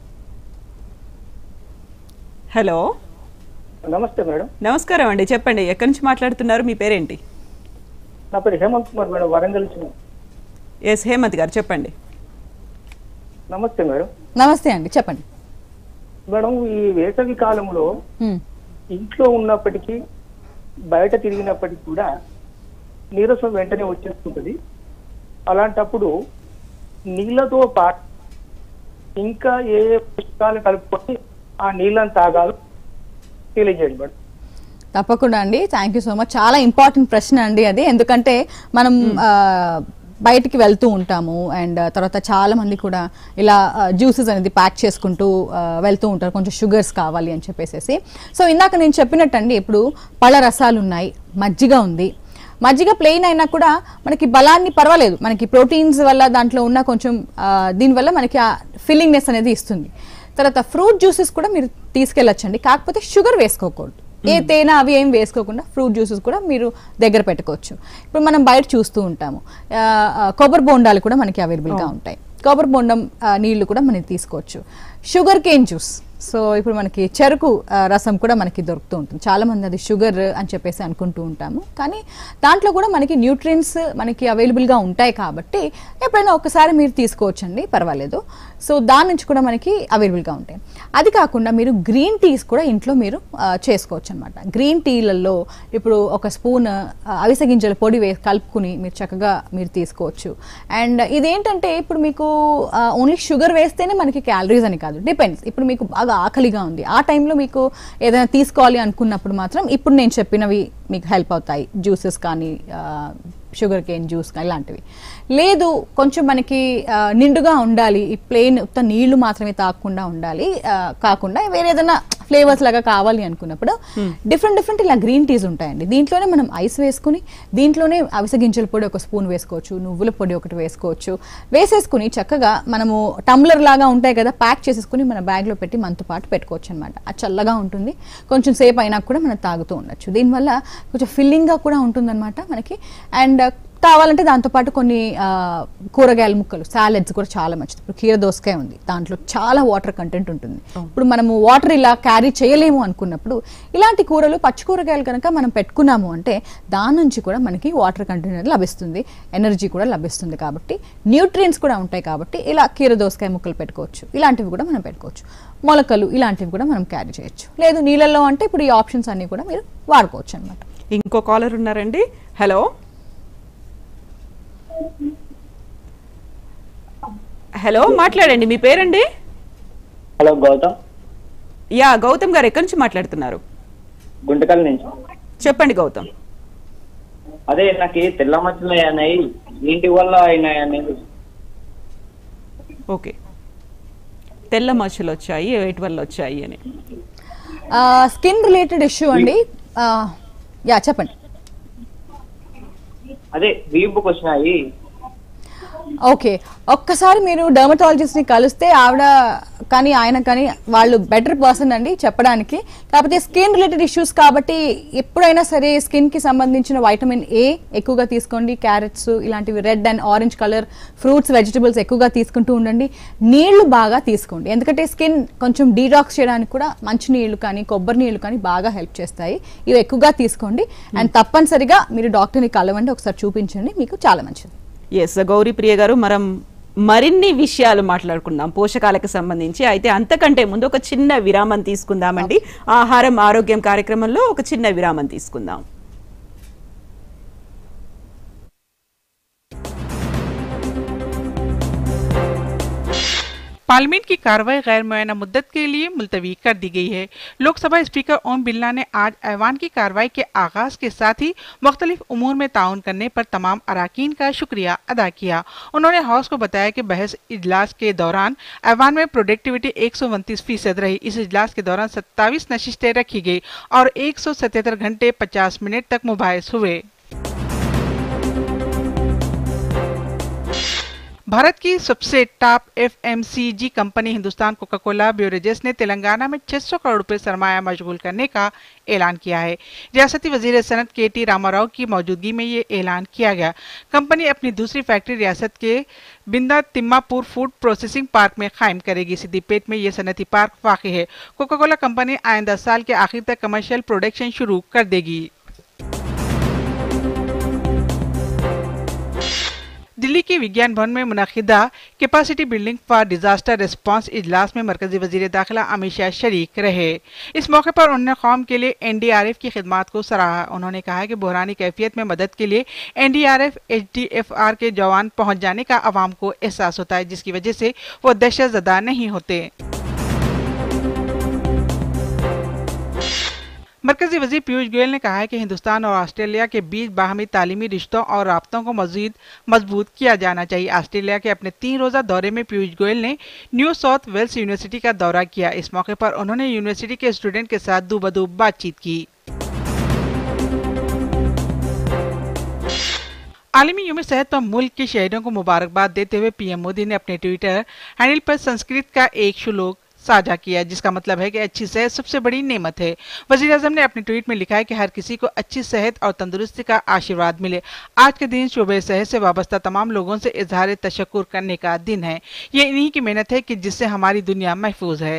హలో నమస్తే మేడం నమస్కారం అండి చెప్పండి ఎక్కడి నుంచి మాట్లాడుతున్నారు మీ పేరేంటి నా పేరు హేమంత్ కుమార్ మేడం వరంగల్ నుంచి. ఎస్ హేమంత్ గారు చెప్పండి నమస్తే మేడం నమస్తే అండి చెప్పండి మేడం ఈ వేసవి కాలంలో హ్మ్. ఇంట్లో ఉన్నప్పటికీ బయట తిరిగినప్పటికీ కూడా నీరసం వెంటనే వచ్చేస్తుంటుంది అలాంటప్పుడు నీళ్ళతో పాటు ఇంకా ఏ ఏ పుస్తకాలు కలుపుకొని ఆ నీళ్ళని తాగాలో తెలియజేయండి మేడం తప్పకుండా అండి థ్యాంక్ యూ సో మచ్ చాలా ఇంపార్టెంట్ ప్రశ్న అండి అది ఎందుకంటే మనం ఆ, బయటికి వెళ్తూ ఉంటాము అండ్ తర్వాత చాలా మంది కూడా ఇలా జ్యూసెస్ అనేది ప్యాక్ చేసుకుంటూ ఆ, వెళ్తూ ఉంటారు కొంచెం షుగర్స్ కావాలి అని చెప్పేసి సో ఇందాక నేను చెప్పినట్టు అండి ఇప్పుడు పళ్ళ రసాలు ఉన్నాయి మజ్జిగ ఉంది మజ్జిగ ప్లెయిన్ అయినా కూడా మనకి బలాన్ని పర్వాలేదు మనకి ప్రోటీన్స్ వల్ల దాంట్లో ఉన్న కొంచెం ఆ, దీనివల్ల మనకి ఆ ఫిల్లింగ్నెస్ అనేది ఇస్తుంది తర్వాత ఫ్రూట్ జ్యూసెస్ కూడా మీరు తీసుకెళ్ళొచ్చండి కాకపోతే షుగర్ వేసుకోకూడదు ఏ తేనె అవి ఏం వేసుకోకుండా ఫ్రూట్ జ్యూసెస్ కూడా మీరు దగ్గర పెట్టుకోవచ్చు ఇప్పుడు మనం బయట చూస్తూ ఉంటాము ఆ, ఆ, కొబ్బరి బోండాలు కూడా మనకి అవైలబుల్గా ఉంటాయి కొబ్బరి బొండం ఆ, నీళ్లు కూడా మనకి తీసుకోవచ్చు షుగర్ కేన్ జ్యూస్ సో ఇప్పుడు మనకి చెరుకు ఆ, రసం కూడా మనకి దొరుకుతూ ఉంటుంది చాలా మంది అది షుగర్ అని చెప్పేసి అనుకుంటూ ఉంటాము కానీ దాంట్లో కూడా మనకి న్యూట్రియన్స్ మనకి అవైలబుల్గా ఉంటాయి కాబట్టి ఎప్పుడైనా ఒకసారి మీరు తీసుకోవచ్చండి పర్వాలేదు సో దాని నుంచి కూడా మనకి అవైలబుల్గా ఉంటాయి అది కాకుండా మీరు గ్రీన్ టీస్ కూడా ఇంట్లో మీరు ఆ, చేసుకోవచ్చు అనమాట గ్రీన్ టీలలో ఇప్పుడు ఒక స్పూన్ అవిసె గింజల పొడి వే కలుపుకుని మీరు చక్కగా మీరు తీసుకోవచ్చు అండ్ ఇదేంటంటే ఇప్పుడు మీకు ఓన్లీ షుగర్ వేస్తేనే మనకి క్యాలరీస్ అని కాదు డిపెండ్స్ ఇప్పుడు మీకు బాగా ఆకలిగా ఉంది ఆ టైంలో మీకు ఏదైనా తీసుకోవాలి అనుకున్నప్పుడు మాత్రం ఇప్పుడు నేను చెప్పినవి మీకు హెల్ప్ అవుతాయి జ్యూసెస్ కానీ షుగర్ కేన్ జ్యూస్ కానీ ఇలాంటివి లేదు కొంచెం మనకి ఆ, నిండుగా ఉండాలి ఈ ప్లెయిన్ ఉత్త నీళ్లు మాత్రమే తాగకుండా ఉండాలి ఆ, కాకుండా వేరే ఏదైనా ఫ్లేవర్స్ లాగా కావాలి అనుకున్నప్పుడు డిఫరెంట్ డిఫరెంట్ ఇలా గ్రీన్ టీస్ ఉంటాయండి దీంట్లోనే మనం ఐస్ వేసుకుని దీంట్లోనే అవిసె గింజల పొడి ఒక స్పూన్ వేసుకోవచ్చు నువ్వుల పొడి ఒకటి వేసుకోవచ్చు వేసేసుకుని చక్కగా మనము టంబ్లర్ లాగా ఉంటాయి కదా ప్యాక్ చేసేసుకుని మన బ్యాగ్లో పెట్టి మనతో పాటు పెట్టుకోవచ్చు అనమాట అది చల్లగా ఉంటుంది కొంచెం సేపు అయినా కూడా మనం తాగుతూ ఉండొచ్చు దీనివల్ల కొంచెం ఫిల్లింగ్గా కూడా ఉంటుందన్నమాట మనకి అండ్ కావాలంటే దాంతోపాటు కొన్ని ఆ, కూరగాయల ముక్కలు సాలెడ్స్ కూడా చాలా మంచిది ఇప్పుడు కీర దోసకాయ ఉంది దాంట్లో చాలా వాటర్ కంటెంట్ ఉంటుంది ఇప్పుడు మనము వాటర్ ఇలా క్యారీ చేయలేము అనుకున్నప్పుడు ఇలాంటి కూరలు పచ్చి కూరగాయలు కనుక మనం పెట్టుకున్నాము అంటే దాని నుంచి కూడా మనకి వాటర్ కంటెంట్ అనేది లభిస్తుంది ఎనర్జీ కూడా లభిస్తుంది కాబట్టి న్యూట్రియంట్స్ కూడా ఉంటాయి కాబట్టి ఇలా కీర దోసకాయ ముక్కలు పెట్టుకోవచ్చు ఇలాంటివి కూడా మనం పెట్టుకోవచ్చు మొలకలు ఇలాంటివి కూడా మనం క్యారీ చేయొచ్చు లేదు నీళ్ళల్లో అంటే ఇప్పుడు ఈ ఆప్షన్స్ అన్ని కూడా మీరు వాడుకోవచ్చు అనమాట ఇంకో కాలర్ ఉన్నారండి హలో హలో మాట్లాడండి మీ పేరండి హలో గౌతమ్ యా గౌతమ్ గారు ఎక్కడి నుంచి మాట్లాడుతున్నారు గుంటకల్ నుంచి చెప్పండి గౌతమ్ అదే నాకు ఈ తెల్ల మచ్చలు అయినాయి ఏంటి వల్ల అయినాయి అనేది ఓకే తెల్ల మచ్చలు వచ్చాయి వేటి వల్ల వచ్చాయి అని స్కిన్ రిలేటెడ్ ఇష్యూ అండి ఆ, యా చెప్పండి అదే వీపుకి వచ్చినాయి ఓకే ఒక్కసారి మీరు డర్మటాలజిస్ట్ని కలిస్తే ఆవిడ కానీ ఆయన కానీ వాళ్ళు బెటర్ పర్సన్ అండి చెప్పడానికి కాకపోతే స్కిన్ రిలేటెడ్ ఇష్యూస్ కాబట్టి ఎప్పుడైనా సరే స్కిన్కి సంబంధించిన వైటమిన్ ఏ ఎక్కువగా తీసుకోండి క్యారెట్స్ ఇలాంటివి red and orange colour fruits vegetables ఎక్కువగా తీసుకుంటూ ఉండండి నీళ్లు బాగా తీసుకోండి ఎందుకంటే స్కిన్ కొంచెం డీటాక్స్ చేయడానికి కూడా మంచి నీళ్లు కానీ కొబ్బరి నీళ్లు కానీ బాగా హెల్ప్ చేస్తాయి ఇవి ఎక్కువగా తీసుకోండి అండ్ తప్పనిసరిగా మీరు డాక్టర్ని కలవండి ఒకసారి చూపించండి మీకు చాలా మంచిది ఎస్ గౌరీ ప్రియ గారు మనం మరిన్ని విషయాలు మాట్లాడుకుందాం పోషకాలకు సంబంధించి అయితే అంతకంటే ముందు ఒక చిన్న విరామం తీసుకుందామండి ఆహారం ఆరోగ్యం కార్యక్రమంలో ఒక చిన్న విరామం తీసుకుందాం पार्लियामेंट की कार्रवाई गैर मुआयना मुद्दत के लिए मुलतवी कर दी गई है लोकसभा स्पीकर ओम बिरला ने आज ऐवान की कार्रवाई के आगाज के साथ ही मुख्तलिफ उमूर में ताउन करने पर तमाम अरकान का शुक्रिया अदा किया उन्होंने हाउस को बताया कि बहस इजलास के दौरान ऐवान में प्रोडक्टिविटी एक फीसद रही इस इजलास के दौरान सत्ताईस नशिस्तें रखी गई और एक घंटे 50 मिनट तक मुबाहिस हुए भारत की सबसे top FMCG company Hindustan Coca Cola beverages ने तेलंगाना में 600 करोड़ रुपए सरमाया मशगूल करने का ऐलान किया है रियासती वजीर सनत के टी रामाराव की मौजूदगी में ये ऐलान किया गया कंपनी अपनी दूसरी फैक्ट्री रियासत के बिंदा तिम्मापुर फूड प्रोसेसिंग पार्क में कायम करेगी सिद्दीपेट में ये सनती पार्क वाक़ है कोका कोला कंपनी आइंदा साल के आखिर तक कमर्शियल प्रोडक्शन शुरू कर देगी दिल्ली के विज्ञान भवन में मुनदा capacity building for disaster response इजलास में मरकजी वजीर दाखिला अमित शाह शरीक रहे इस मौके पर उन्होंने कौम के लिए एनडीआरएफ की खिदमत को सराहा उन्होंने कहा कि बहरानी कैफियत में मदद के लिए एनडीआरएफ एचडीएफआर के जवान पहुंच जाने का आवाम को एहसास होता है जिसकी वजह से वो दहशत जदा नहीं होते मरकजी वजीर पीयूष गोयल ने कहा है कि हिंदुस्तान और ऑस्ट्रेलिया के बीच बाहमी तालीमी रिश्तों और रबतों को मजीद मजबूत किया जाना चाहिए ऑस्ट्रेलिया के अपने तीन रोजा दौरे में पीयूष गोयल ने न्यू साउथ वेल्स यूनिवर्सिटी का दौरा किया इस मौके पर उन्होंने यूनिवर्सिटी के स्टूडेंट के साथ दूबदू बातचीत की आलमी यूम सेहत पर मुल्क के शहरों को मुबारकबाद देते हुए पीएम मोदी ने अपने ट्विटर हैंडल पर संस्कृत का एक श्लोक साझा किया जिसका मतलब है कि अच्छी सेहत सबसे बड़ी नेमत है वजीर अजम ने अपने ट्वीट में लिखा है कि हर किसी को अच्छी सेहत और तंदुरुस्ती का आशीर्वाद मिले आज के दिन शोबे सेहत से वाबस्ता तमाम लोगों से इजहार तशक्र करने का दिन है ये इन्हीं की मेहनत है कि जिससे हमारी दुनिया महफूज है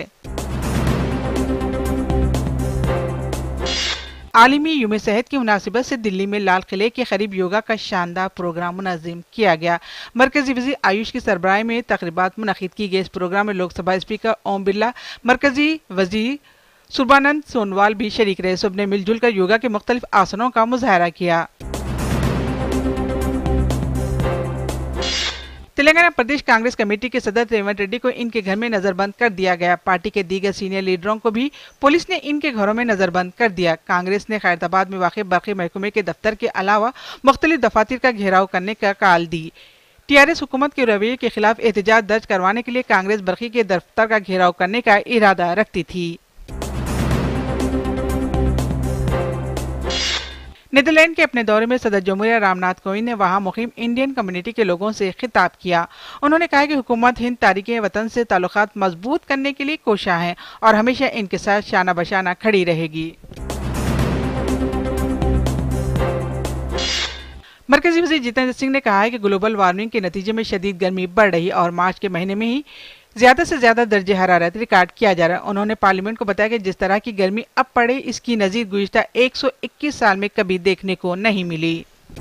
आलमी यूम सेहत की मुनासिबत से दिल्ली में लाल किले के करीब योगा का शानदार प्रोग्राम मुनजिम किया गया मरकजी वजीर आयुष की सरबराही में तकरीबा मुनद की गई इस प्रोग्राम में लोकसभा स्पीकर ओम बिरला मरकजी वजीर सुबानंद सोनवाल भी शरीक रहे सब ने मिलजुल कर योगा के मुख्तलिफ आसनों का मुजाहरा किया तेलंगाना प्रदेश कांग्रेस कमेटी के सदस्य रेवंत रेड्डी को इनके घर में नजरबंद कर दिया गया पार्टी के दीगर सीनियर लीडरों को भी पुलिस ने इनके घरों में नजरबंद कर दिया कांग्रेस ने खैरताबाद में वाक़ बरक़ी महकमे के दफ्तर के अलावा मुख्तलिफ दफातर का घेराव करने का काल दी टीआरएस हुकूमत के रवैये के खिलाफ एहतजाज दर्ज करवाने के लिए कांग्रेस बरक़ी के दफ्तर का घेराव करने का इरादा रखती थी नीदरलैंड के अपने दौरे में सदर जमहूरिया रामनाथ कोविंद ने वहां मुहिम इंडियन कम्युनिटी के लोगों से खिताब किया उन्होंने कहा कि हुकूमत हिंद तारीख वतन से ताल्लुकात मजबूत करने के लिए कोशा है और हमेशा इनके साथ शाना बशाना खड़ी रहेगी मरकजी वजीर जितेंद्र सिंह ने कहा है कि ग्लोबल वार्मिंग के नतीजे में शदीद गर्मी बढ़ रही और मार्च के महीने में ही ज्यादा से ज्यादा दर्जे हरारत रिकॉर्ड किया जा रहा है उन्होंने पार्लियामेंट को बताया कि जिस तरह की गर्मी अब पड़े इसकी नजीर गुजशत 121 साल में कभी देखने को नहीं मिली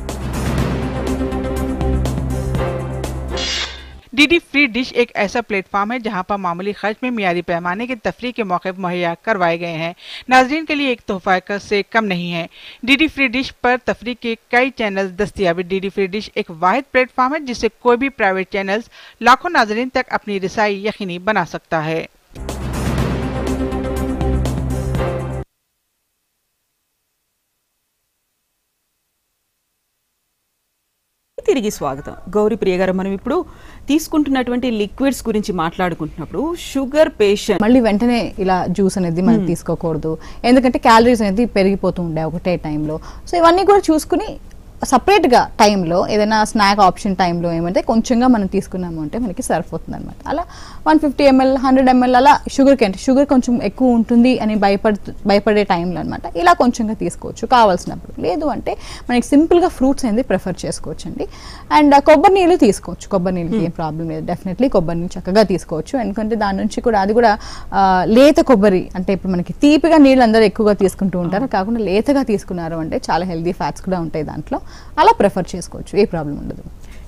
डीडी फ्री डिश एक ऐसा प्लेटफॉर्म है जहां पर मामूली खर्च में मियारी पैमाने के तफरी के मौके मुहैया करवाए गए हैं नाजरीन के लिए एक तोहफा से कम नहीं है डीडी फ्री डिश पर तफरी के कई चैनल दस्तियाब डीडी फ्री डिश एक वाहिद प्लेटफॉर्म है जिससे कोई भी प्राइवेट चैनल्स लाखों नाजरीन तक अपनी रसाई यकीनी बना सकता है తిరిగి స్వాగతం గౌరీ ప్రియ గారు మనం ఇప్పుడు తీసుకుంటున్నటువంటి లిక్విడ్స్ గురించి మాట్లాడుకుంటున్నప్పుడు షుగర్ పేషెంట్ మళ్ళీ వెంటనే ఇలా జ్యూస్ అనేది మనం తీసుకోకూడదు ఎందుకంటే క్యాలరీస్ అనేది పెరిగిపోతూ ఉండే ఒకటే టైంలో సో ఇవన్నీ కూడా చూసుకుని సపరేట్గా టైంలో ఏదైనా స్నాక్ ఆప్షన్ టైంలో ఏమంటే కొంచెంగా మనం తీసుకున్నాము అంటే మనకి సరిపోతుంది అనమాట అలా one fifty ML hundred ML అలా షుగర్ కంటే షుగర్ కొంచెం ఎక్కువ ఉంటుంది అని భయపడు భయపడే టైంలో అనమాట ఇలా కొంచెంగా తీసుకోవచ్చు కావాల్సినప్పుడు లేదు అంటే మనకి సింపుల్గా ఫ్రూట్స్ అనేది ప్రిఫర్ చేసుకోవచ్చు అండి అండ్ కొబ్బరి నీళ్ళు తీసుకోవచ్చు కొబ్బరి నీళ్ళకి ఏం ప్రాబ్లం లేదు డెఫినెట్లీ కొబ్బరి నీళ్ళు చక్కగా తీసుకోవచ్చు ఎందుకంటే దాని నుంచి కూడా అది కూడా ఆ, లేత కొబ్బరి అంటే ఇప్పుడు మనకి తీపిగా నీళ్ళు అందరూ ఎక్కువగా తీసుకుంటూ ఉంటారు కాకుండా లేతగా తీసుకున్నారు అంటే చాలా హెల్దీ ఫ్యాట్స్ కూడా ఉంటాయి దాంట్లో అలా ప్రిఫర్ చేసుకోవచ్చు ఏ ప్రాబ్లం ఉండదు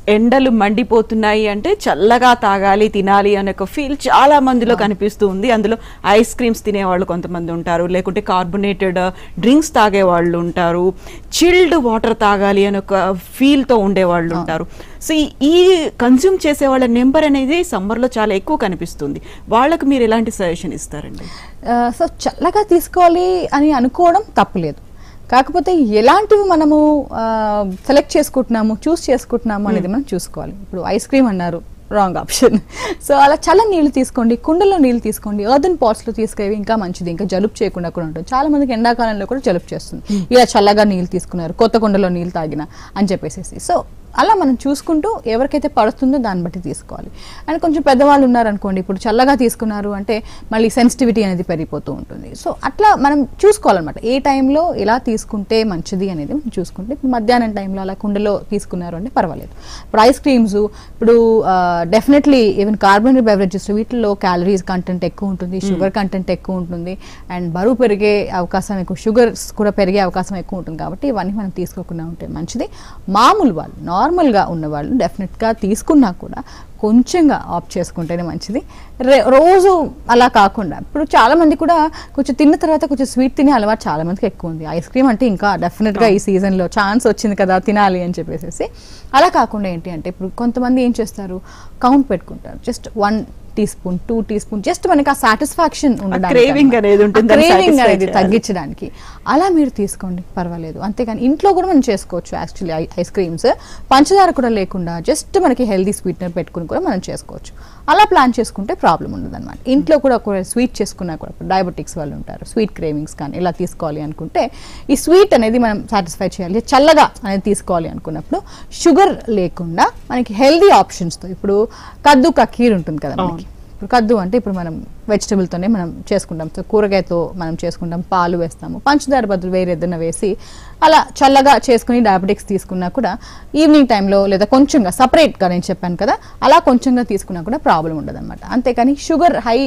ఎండలు మండిపోతున్నాయి అంటే చల్లగా తాగాలి తినాలి అనే ఒక ఫీల్ చాలా మందిలో కనిపిస్తూ ఉంది అందులో ఐస్ క్రీమ్స్ తినేవాళ్ళు కొంతమంది ఉంటారు లేకుంటే కార్బొనేటెడ్ డ్రింక్స్ తాగే వాళ్ళు ఉంటారు చిల్డ్ వాటర్ తాగాలి అని ఒక ఫీల్తో ఉండేవాళ్ళు ఉంటారు సో ఈ- ఈ కన్జ్యూమ్ చేసే వాళ్ళ నెంబర్ అనేది సమ్మర్లో చాలా ఎక్కువ కనిపిస్తుంది వాళ్ళకు మీరు ఎలాంటి సజెషన్ ఇస్తారండి సో చల్లగా తీసుకోవాలి అని అనుకోవడం తప్పులేదు కాకపోతే ఎలాంటివి మనము సెలెక్ట్ చేసుకుంటున్నాము చూస్ చేసుకుంటున్నాము అనేది మనం చూసుకోవాలి ఇప్పుడు ఐస్ క్రీమ్ అన్నారు రాంగ్ ఆప్షన్ సో అలా చల్ల నీళ్ళు తీసుకోండి కుండలో నీళ్ళు తీసుకోండి ఎర్దన్ పాట్స్లో తీసుకేవి ఇంకా మంచిది ఇంకా జలుబు చేయకుండా కూడా ఉంటుంది చాలా మందికి ఎండాకాలంలో కూడా జలుబు చేస్తుంది ఇలా చల్లగా నీళ్ళు తీసుకున్నారు కొత్త కుండలో నీళ్ళు తాగిన అని చెప్పేసి సో అలా మనం చూసుకుంటూ ఎవరికైతే పడుతుందో దాన్ని బట్టి తీసుకోవాలి అండ్ కొంచెం పెద్దవాళ్ళు ఉన్నారనుకోండి ఇప్పుడు చల్లగా తీసుకున్నారు అంటే మళ్ళీ సెన్సిటివిటీ అనేది పెరిగిపోతూ ఉంటుంది సో అట్లా మనం చూసుకోవాలన్నమాట ఏ టైంలో ఎలా తీసుకుంటే మంచిది అనేది మనం చూసుకుంటే ఇప్పుడు మధ్యాహ్నం టైంలో అలా కుండలో తీసుకున్నారు అంటే పర్వాలేదు ఇప్పుడు ఐస్ క్రీమ్స్ ఇప్పుడు డెఫినెట్లీ ఈవెన్ కార్బోనేట్ బెవరేజెస్ వీటిల్లో క్యాలరీస్ కంటెంట్ ఎక్కువ ఉంటుంది షుగర్ కంటెంట్ ఎక్కువ ఉంటుంది అండ్ బరువు పెరిగే అవకాశం ఎక్కువ షుగర్స్ కూడా పెరిగే అవకాశం ఎక్కువ ఉంటుంది కాబట్టి ఇవన్నీ మనం తీసుకోకుండా ఉంటే మంచిది మామూలు వాళ్ళు నార్మల్గా ఉన్నవాళ్ళు డెఫినెట్గా తీసుకున్నా కూడా కొంచెంగా ఆఫ్ చేసుకుంటేనే మంచిది రే- రోజు అలా కాకుండా ఇప్పుడు చాలా మంది కూడా కొంచెం తిన్న తర్వాత కొంచెం స్వీట్ తినే అలవాటు చాలా మందికి ఎక్కువ ఉంది ఐస్ క్రీమ్ అంటే ఇంకా డెఫినెట్గా ఈ సీజన్లో ఛాన్స్ వచ్చింది కదా తినాలి అని చెప్పేసి అలా కాకుండా ఏంటి అంటే ఇప్పుడు కొంతమంది ఏం చేస్తారు కౌంట్ పెట్టుకుంటారు just one teaspoon two teaspoon just మనకి ఆ సాటిస్ఫాక్షన్ craving అనేది ఉంటుంది, దాన్ని క్రేవింగ్ satisfy అనేది చేయాలి. తగ్గించడానికి అలా మీరు తీసుకోండి పర్వాలేదు అంతేగాని ఇంట్లో కూడా మనం చేసుకోవచ్చు యాక్చువల్లీ ఐస్ క్రీమ్స్ పంచదార కూడా లేకుండా జస్ట్ మనకి హెల్దీ స్వీట్నర్ పెట్టుకుని కూడా మనం చేసుకోవచ్చు అలా ప్లాన్ చేసుకుంటే ప్రాబ్లం ఉండదు అనమాట ఇంట్లో కూడా ఒక స్వీట్ చేసుకున్నా కూడా డయాబెటిక్స్ వాళ్ళు ఉంటారు స్వీట్ క్రేవింగ్స్ కానీ ఇలా తీసుకోవాలి అనుకుంటే ఈ స్వీట్ అనేది మనం సాటిస్ఫై చేయాలి చల్లగా అనేది తీసుకోవాలి అనుకున్నప్పుడు షుగర్ లేకుండా మనకి హెల్దీ ఆప్షన్స్తో ఇప్పుడు కద్దు కక్కీర్ ఉంటుంది కదా మనకి ఇప్పుడు కద్దు అంటే ఇప్పుడు మనం వెజిటబుల్తోనే మనం చేసుకుంటాం సో కూరగాయతో మనం చేసుకుంటాం పాలు వేస్తాము పంచదార బదులు వేరే ఏదైనా వేసి అలా చల్లగా చేసుకుని డయాబెటిక్స్ తీసుకున్నా కూడా ఈవినింగ్ టైంలో లేదా కొంచెంగా సపరేట్గా నేను చెప్పాను కదా అలా కొంచెంగా తీసుకున్నా కూడా ప్రాబ్లం ఉండదు అనమాట అంతేకాని షుగర్ హై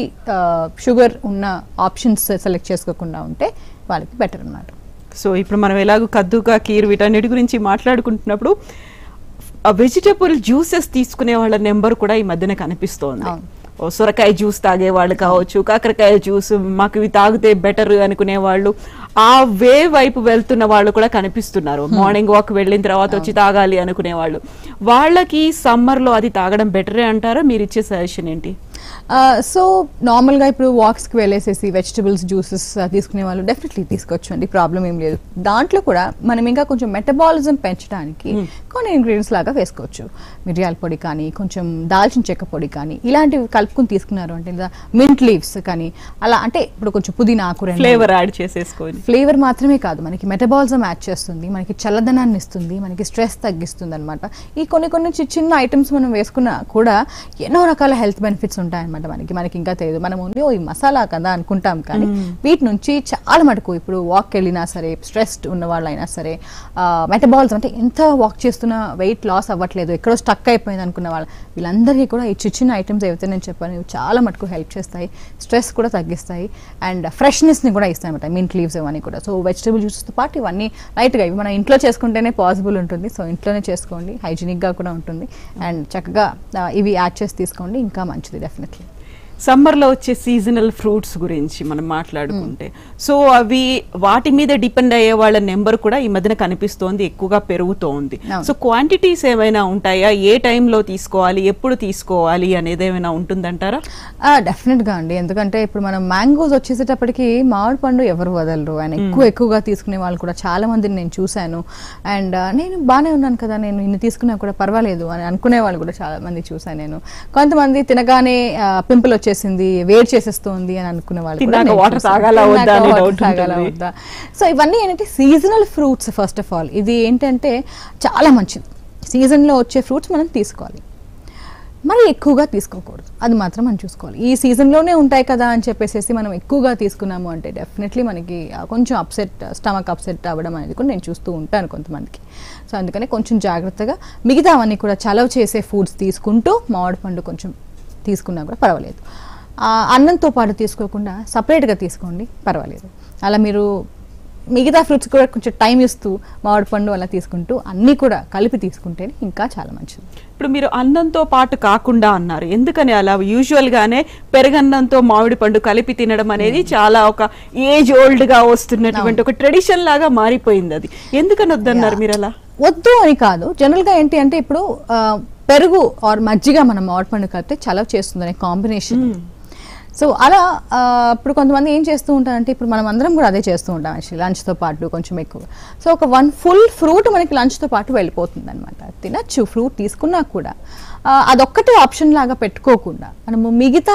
షుగర్ ఉన్న ఆప్షన్స్ సెలెక్ట్ చేసుకోకుండా ఉంటే వాళ్ళకి బెటర్ అన్నమాట సో ఇప్పుడు మనం ఎలాగో కద్దుకా కీర్ వీటన్నిటి గురించి మాట్లాడుకుంటున్నప్పుడు వెజిటబుల్ జ్యూసెస్ తీసుకునే వాళ్ళ నెంబర్ కూడా ఈ మధ్యన కనిపిస్తోంది అవును. ఓ సొరకాయ జ్యూస్ తాగే వాళ్ళు కావచ్చు కాకరకాయ జ్యూస్ మాకు ఇవి తాగితే బెటర్ అనుకునే వాళ్ళు ఆ వే వైపు వెళ్తున్న వాళ్ళు కూడా కనిపిస్తున్నారు మార్నింగ్ వాక్ వెళ్ళిన తర్వాత వచ్చి తాగాలి అనుకునే వాళ్ళు వాళ్ళకి సమ్మర్ లో అది తాగడం బెటరే అంటారా మీరు ఇచ్చే సజెషన్ ఏంటి సో నార్మల్గా ఇప్పుడు వాక్స్కి వెళ్ళేసేసి వెజిటబుల్స్ జ్యూసెస్ తీసుకునే వాళ్ళు డెఫినెట్లీ తీసుకోవచ్చు అండి ప్రాబ్లం ఏం లేదు దాంట్లో కూడా మనం ఇంకా కొంచెం మెటబాలిజం పెంచడానికి కొన్ని ఇంగ్రీడియంట్స్ లాగా వేసుకోవచ్చు మిరియాల పొడి కానీ కొంచెం దాల్చిన చెక్క పొడి కానీ ఇలాంటివి కలుపుకుని తీసుకున్నారు అంటే లేదా మింట్ లీవ్స్ కానీ అలా అంటే ఇప్పుడు కొంచెం పుదీనా ఆకు రెండు ఫ్లేవర్ యాడ్ చేసేసుకొని ఫ్లేవర్ మాత్రమే కాదు మనకి మెటబాలిజం యాడ్ చేస్తుంది మనకి చల్లదనాన్ని ఇస్తుంది మనకి స్ట్రెస్ తగ్గిస్తుంది అనమాట ఈ కొన్ని కొన్ని చి- చిన్న ఐటమ్స్ మనం వేసుకున్నా కూడా ఎన్నో రకాల హెల్త్ బెనిఫిట్స్ ఉంటాయన్నమాట మనకి మనకి ఇంకా తెలియదు మనం ఓన్లీ ఓ ఈ మసాలా కదా అనుకుంటాం కానీ వీటి నుంచి చాలా మటుకు ఇప్పుడు వాక్ వెళ్ళినా సరే స్ట్రెస్డ్ ఉన్న వాళ్ళైనా సరే మెటబాలిజం అంటే ఎంత వాక్ చేస్తున్నా వెయిట్ లాస్ అవ్వట్లేదు ఎక్కడో స్టక్ అయిపోయింది అనుకున్న వాళ్ళు వీళ్ళందరికీ కూడా ఈ చిన్న చిన్న ఐటమ్స్ ఏవైతే నేను చెప్పాను ఇవి చాలా మటుకు హెల్ప్ చేస్తాయి స్ట్రెస్ కూడా తగ్గిస్తాయి అండ్ ఫ్రెష్నెస్ని కూడా ఇస్తాయి అనమాట మింట్ లీవ్స్ ఇవన్నీ కూడా సో వెజిటబుల్ జ్యూసెస్తో పాటు ఇవన్నీ లైట్గా ఇవి మనం ఇంట్లో చేసుకుంటేనే పాసిబుల్ ఉంటుంది సో ఇంట్లోనే చేసుకోండి హైజీనిక్గా కూడా ఉంటుంది అండ్ చక్కగా ఆ, ఇవి యాడ్ చేసి తీసుకోండి ఇంకా మంచిది డెఫినెట్లీ సమ్మర్ లో వచ్చే సీజనల్ ఫ్రూట్స్ గురించి మనం మాట్లాడుకుంటే సో అవి వాటి మీద డిపెండ్ అయ్యే వాళ్ళ నెంబర్ కూడా ఈ మధ్యన కనిపిస్తోంది ఎక్కువగా పెరుగుతోంది అవును. సో క్వాంటిటీస్ ఏమైనా ఉంటాయా ఏ టైంలో తీసుకోవాలి ఎప్పుడు తీసుకోవాలి అనేది ఏమైనా ఉంటుందంటారా డెఫినెట్గా అండి ఎందుకంటే ఇప్పుడు మనం మ్యాంగోస్ వచ్చేసేటప్పటికి మామిడి పండు ఎవరు వదలరు ఆయన ఎక్కువ ఎక్కువగా తీసుకునే వాళ్ళు కూడా చాలా మందిని నేను చూశాను అండ్ నేను బాగానే ఉన్నాను కదా నేను ఇన్ని తీసుకున్నా కూడా పర్వాలేదు అని అనుకునే వాళ్ళు కూడా చాలా మంది చూశాను నేను కొంతమంది తినగానే పింపుల్ వచ్చేసింది వేడి చేసేస్తుంది అని అనుకునే వాళ్ళు కూడా తిన్నాక నేను water చూశాను. తాగాలా తిన్నాక వద్దా అనే water doubt తాగాలా ఉంటుంది. వద్దా సో ఇవన్నీ ఏంటంటే seasonal fruits first of all ఇది ఏంటంటే చాలా మంచిది సీజన్లో వచ్చే ఫ్రూట్స్ మనం తీసుకోవాలి మరి ఎక్కువగా తీసుకోకూడదు అది మాత్రం మనం చూసుకోవాలి ఈ సీజన్లోనే ఉంటాయి కదా అని చెప్పేసి మనం ఎక్కువగా తీసుకున్నాము అంటే డెఫినెట్లీ మనకి ఆ, కొంచెం అప్సెట్ స్టమక్ అప్సెట్ అవ్వడం అనేది కూడా నేను చూస్తూ ఉంటాను కొంతమందికి సో అందుకని కొంచెం జాగ్రత్తగా మిగతా అవన్నీ కూడా చలవ చేసే ఫుడ్స్ తీసుకుంటూ మామిడి పండు కొంచెం తీసుకున్నా కూడా పర్వాలేదు ఆ, అన్నంతో పాటు తీసుకోకుండా సపరేట్గా తీసుకోండి పర్వాలేదు అలా మీరు మిగతా ఫ్రూట్స్ కూడా కొంచెం టైం ఇస్తూ మామిడి పండు అలా తీసుకుంటూ అన్నీ కూడా కలిపి తీసుకుంటే ఇంకా చాలా మంచిది ఇప్పుడు మీరు అన్నంతో పాటు కాకుండా అన్నారు ఎందుకని అలా యూజువల్ గానే పెరగన్నంతో మామిడి పండు కలిపి తినడం అనేది చాలా ఒక ఏజ్ ఓల్డ్ గా వస్తున్నటువంటి ఒక ట్రెడిషన్ లాగా మారిపోయింది అది ఎందుకని వద్దన్నారు మీరు అలా వద్దు అని కాదు జనరల్ గా ఏంటి అంటే ఇప్పుడు ఆ, పెరుగు ఆర్ మజ్జిగ మనం మామిడి పండు కలిపితే చలవ చేస్తుంది కాంబినేషన్ సో అలా ఆ, ఇప్పుడు కొంతమంది ఏం చేస్తూ ఉంటారంటే ఇప్పుడు మనం అందరం కూడా అదే చేస్తూ ఉంటాం యాక్చువల్లీ లంచ్తో పాటు కొంచెం ఎక్కువ సో ఒక వన్ ఫుల్ ఫ్రూట్ మనకి లంచ్తో పాటు వెళ్ళిపోతుంది అనమాట తినచ్చు ఫ్రూట్ తీసుకున్నా కూడా ఆ, అదొక్కటే ఆప్షన్ లాగా పెట్టుకోకుండా మనము మిగతా